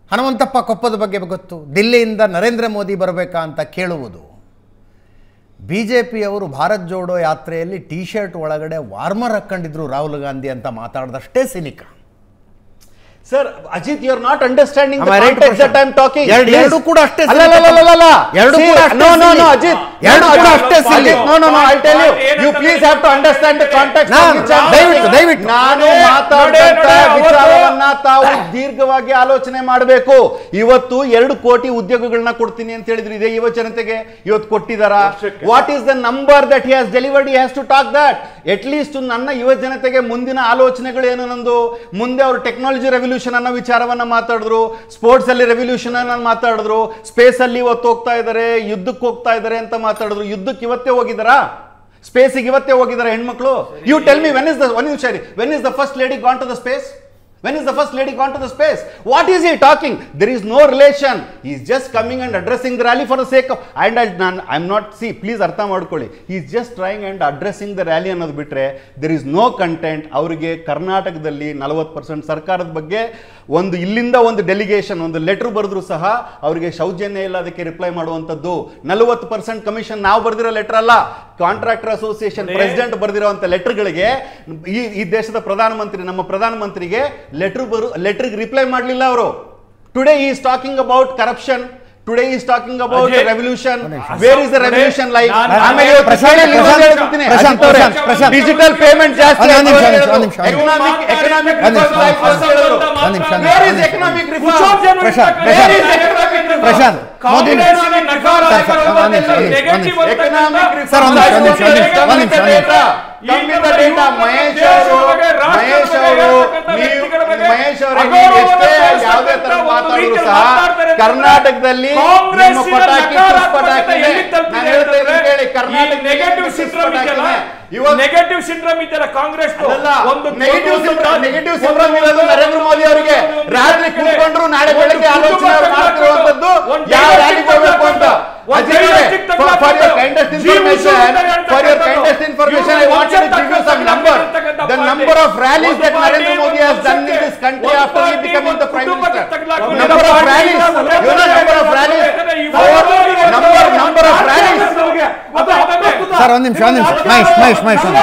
ಹನುಮಂತಪ್ಪ ಕೊಪ್ಪದ ಬಗ್ಗೆ ಗೊತ್ತು ದಿಲ್ಲಿಯಿಂದ ನರೇಂದ್ರ ಮೋದಿ ಬರಬೇಕಾ ಅಂತ ಕೇಳುವುದು ಬಿ ಜೆ ಪಿಯವರು ಭಾರತ್ ಜೋಡೋ ಯಾತ್ರೆಯಲ್ಲಿ ಟೀ ಶರ್ಟ್ ಒಳಗಡೆ ವಾರ್ಮರ್ ಹಾಕ್ಕೊಂಡಿದ್ರು ರಾಹುಲ್ ಗಾಂಧಿ ಅಂತ ಮಾತಾಡ್ದಷ್ಟೇ ಸಿನಿಕ sir Ajit you are not understanding Am I right, that Prashant? I am talking ಎರಡು- ಎರಡು ಕೂಡ ಅಷ್ಟೇ ಅಲ್ಲ ಅಲ್ಲ ಅಲ್ಲ ಅಲ್ಲ, ಅಲ್ಲ ಎರಡು See, ಕೂಡ ಅಷ್ಟೇ no no silly. no Ajit ಎರಡು No, no, ಕೂಡ ಅಜಿತ್, ಅಷ್ಟೇ silly. Ajit, no no no I'll tell you ಏನಂತ you please have to understand the context ನಾನು- of which I'm ದಯವಿಟ್ಟು, talking. ದಯವಿಟ್ಟು. ನಾನು ನೋಡಿ, ಮಾತಾಡಿದಂತ ನೋಡಿ, ಅವತ್ತು- ವಿಚಾರವನ್ನ ತಾವು ದೀರ್ಘವಾಗಿ ಆಲೋಚನೆ ಮಾಡಬೇಕು ಇವತ್ತು ಎರಡು ಕೋಟಿ ಉದ್ಯೋಗಗಳನ್ನ ಕೊಡ್ತೀನಿ ಅಂತ ಹೇಳಿದ್ರು ಇದೇ ಯುವ ಜನತೆಗೆ ಇವತ್ತು ಕೊಟ್ಟಿದಾರ what is the number that he has delivered has to talk that at least ನನ್ನ ಯುವ ಜನತೆಗೆ ಮುಂದಿನ ಆಲೋಚನೆಗಳು ಏನು ನಂದು ಮುಂದೆ ಅವರು ಟೆಕ್ನಾಲಜಿ ರೆವಲ್ಯೂಷನ್ ಅನ್ನೋ ವಿಚಾರವನ್ನ ಮಾತಾಡಿದ್ರು ಸ್ಪೋರ್ಟ್ಸ್ ಅಲ್ಲಿ ರೆವಲ್ಯೂಷನ್ ಅನ್ನ ಮಾತಾಡಿದ್ರು ಸ್ಪೇಸ್ ಅಲ್ಲಿ ಇವತ್ತು ಹೋಗ್ತಾ ಇದ್ದಾರೆ ಯುದ್ಧಕ್ಕೆ ಹೋಗ್ತಾ ಇದ್ದಾರೆ ಅಂತ ಮಾತಾಡಿದ್ರು ಯುದ್ಧಕ್ಕೆ ಇವತ್ತೇ ಹೋಗಿದಾರಾ ಸ್ಪೇಸಿಗೆ ಇವತ್ತೇ ಹೋಗಿದ್ದಾರೆ ಹೆಣ್ಮಕ್ಳು you tell me when is the one ನಿಮಿಷ when is the first lady gone to the space When is the first lady gone to the space? What is he talking? There is no relation. He is just coming and addressing the rally for the sake of. And I, ನಾನು I am not see please ಅರ್ಥ ಮಾಡ್ಕೊಳ್ಳಿ ಈ is just trying and addressing the rally ಅನ್ನೋದು ಬಿಟ್ಟರೆ there is no content ಅವರಿಗೆ ಕರ್ನಾಟಕದಲ್ಲಿ ನಲವತ್ತು percent ಸರ್ಕಾರದ ಬಗ್ಗೆ ಒಂದು ಇಲ್ಲಿಂದ ಒಂದು ಡೆಲಿಗೇಷನ್ ಒಂದು ಲೆಟರ್ ಬರೆದ್ರು ಸಹ ಅವರಿಗೆ ಸೌಜನ್ಯ ಇಲ್ಲ ಅದಕ್ಕೆ ರಿಪ್ಲೈ ಮಾಡುವಂಥದ್ದು ನಲವತ್ತು ಪರ್ಸೆಂಟ್ ಕಮಿಷನ್ ನಾವು ಬರೆದಿರೋ ಲೆಟರ್ ಅಲ್ಲ ಕಾಂಟ್ರಾಕ್ಟರ್ ಅಸೋಸಿಯೇಷನ್ ಪ್ರೆಸಿಡೆಂಟ್ ಬರೆದಿರುವಂಥ ಲೆಟರ್ಗಳಿಗೆ ಈ ಈ ದೇಶದ ಪ್ರಧಾನಮಂತ್ರಿ ನಮ್ಮ ಪ್ರಧಾನಮಂತ್ರಿಗೆ ಲೆಟರ್ ಬರು ಲೆಟರ್ಗೆ ರಿಪ್ಲೈ ಮಾಡಲಿಲ್ಲ ಅವರು today is talking about corruption today is talking about Ajay, revolution where is the revolution like ನಾನು- ಆಮೇಲೆ ಇವತ್ತು ಪ್ರಶಾಂತ್, ಕೇಳಿ ಪ್ರಶಾಂತ್, ಹೇಳ್ಬಿಡ್ತೀನಿ. ಪ್ರಶಾಂತ್, ಅಜಿತ್ ಅವರೇ, ಪ್ರಶಾಂತ್, ಪ್ರಶಾಂತ್. ಡಿಜಿಟಲ್ ಪೇಮೆಂಟ್ ಜಾಸ್ತಿ ಒಂದು ನಿಮಿಷ, ಆಗೋದು ಒಂದು ನಿಮಿಷ, ಒಂದು ನಿಮಿಷ. ಎಕನಾಮಿಕ್ ಎಕನಾಮಿಕ್ ಒಂದು ನಿಮಿಷ, ರಿಫಾರ್ಮ್ ಒಂದು ಅಂತ ಹೇಳಿದ್ರು. ಒಂದು ನಿಮಿಷ, ಒಂದು Where is ನಿಮಿಷ. economic reform? Prashant, Prashant, Prashant, Modi sir, ಒಂದು ನಿಮಿಷ, ಒಂದು ನಿಮಿಷ, ಒಂದು ನಿಮಿಷ, ಒಂದು ನಿಮಿಷ, ಒಂದು ನಿಮಿಷ. ಕಮ್ಮಿದ ಡೇಟಾ ಮಹೇಶ್ ಅವರು ಮಹೇಶ್ ಅವರು ನೀವು ಮಹೇಶ್ ಅವರೇ ನೀವು ಎಷ್ಟೇ ಯಾವುದೇ ತರ ಮಾತಾಡಿದ್ರು ಸಹ ಕರ್ನಾಟಕದಲ್ಲಿ ನಿಮ್ಮ ಪಟಾಕಿ ಕಿಸ್ ಪಟಾಕಿನೇ. ನಾನು ಹೇಳ್ತಾ ಇದ್ದೀನಿ ಕೇಳಿ ಕರ್ನಾಟಕ ನೆಗೆಟಿವ್ ಸಿಂಡ್ರೋಮ್ ಇದೆಯಲ್ಲ ಇವತ್ತು ನೆಗೆಟಿವ್ ಸಿಂಡ್ರೋಮ್ ಇದೆಯಲ್ಲ ಕಾಂಗ್ರೆಸ್ ಅಲ್ಲ, ನೆಗೆಟಿವ್ ಸಿಂಡ್ರೋಮ್ ನೆಗೆಟಿವ್ ಸಿಂಡ್ರೋಮ್ ಇರೋದು ನರೇಂದ್ರ ಮೋದಿ ಅವರಿಗೆ ರಾತ್ರಿ ಕೂತ್ಕೊಂಡ್ರು ನಾಳೆ ಬೆಳಗ್ಗೆ ಆಲೋಚನೆ ಅವ್ರು ಮಾಡ್ತಿರುವಂತದ್ದು ಯಾವ ರ್ಯಾಲಿಗೆ ಹೋಗ್ಬೇಕು ಅಂತ ಅಜಿತ್ ಅವರೇ, for- for your kindest information, for your kindest information, I want to give you some number. The number of rallies that Narendra Modi has done in this country after he becoming the prime minister. Number of rallies, you know number of rallies, Four- number number of rallies. Sir ಒಂದು ನಿಮಿಷ ಒಂದು ನಿಮಿಷ ಮಹೇಶ್ ಮಹೇಶ್ ಮಹೇಶ್ ಒಂದು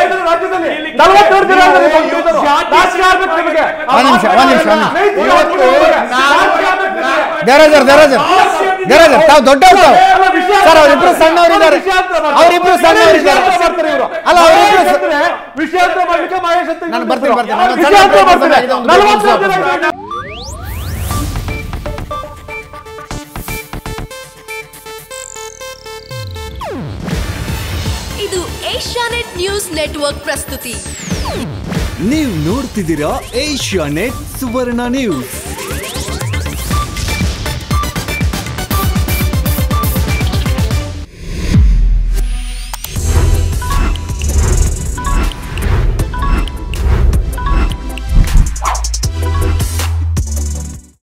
ಒಂದು ನಿಮಿಷ ಒಂದು ನಿಮಿಷ ಒಂದು ನಿಮಿಷ ಇವತ್ತು ನಾನು- ದೇವರಾಜರ್ ದೇವರಾಜರ್ ದೇವರಾಜರ್ ತಾವು ದೊಡ್ಡವ್ರು ತಾವು ಸರ್ ಅವರಿಬ್ರು ಸಣ್ಣವರಿದ್ದಾರೆ ಅವರಿಬ್ರು ಸಣ್ಣವರಿದ್ದಾರೆ ಅಲ್ಲ ಅವರಿಬ್ರು ನಾನು ಬರ್ತೀನಿ ಬರ್ತೀನಿ ನಾನು ಸಣ್ಣ ಪ್ರಯತ್ನ ಇದೊಂದು ನಿಮಿಷ. ಇದು ಏಷ್ಯಾನೆಟ್ ನ್ಯೂಸ್ ನೆಟ್ವರ್ಕ್ ಪ್ರಸ್ತುತಿ ನೀವು ನೋಡ್ತಿದ್ದೀರಾ ಏಷ್ಯಾ ನೆಟ್ ಸುವರ್ಣ ನ್ಯೂಸ್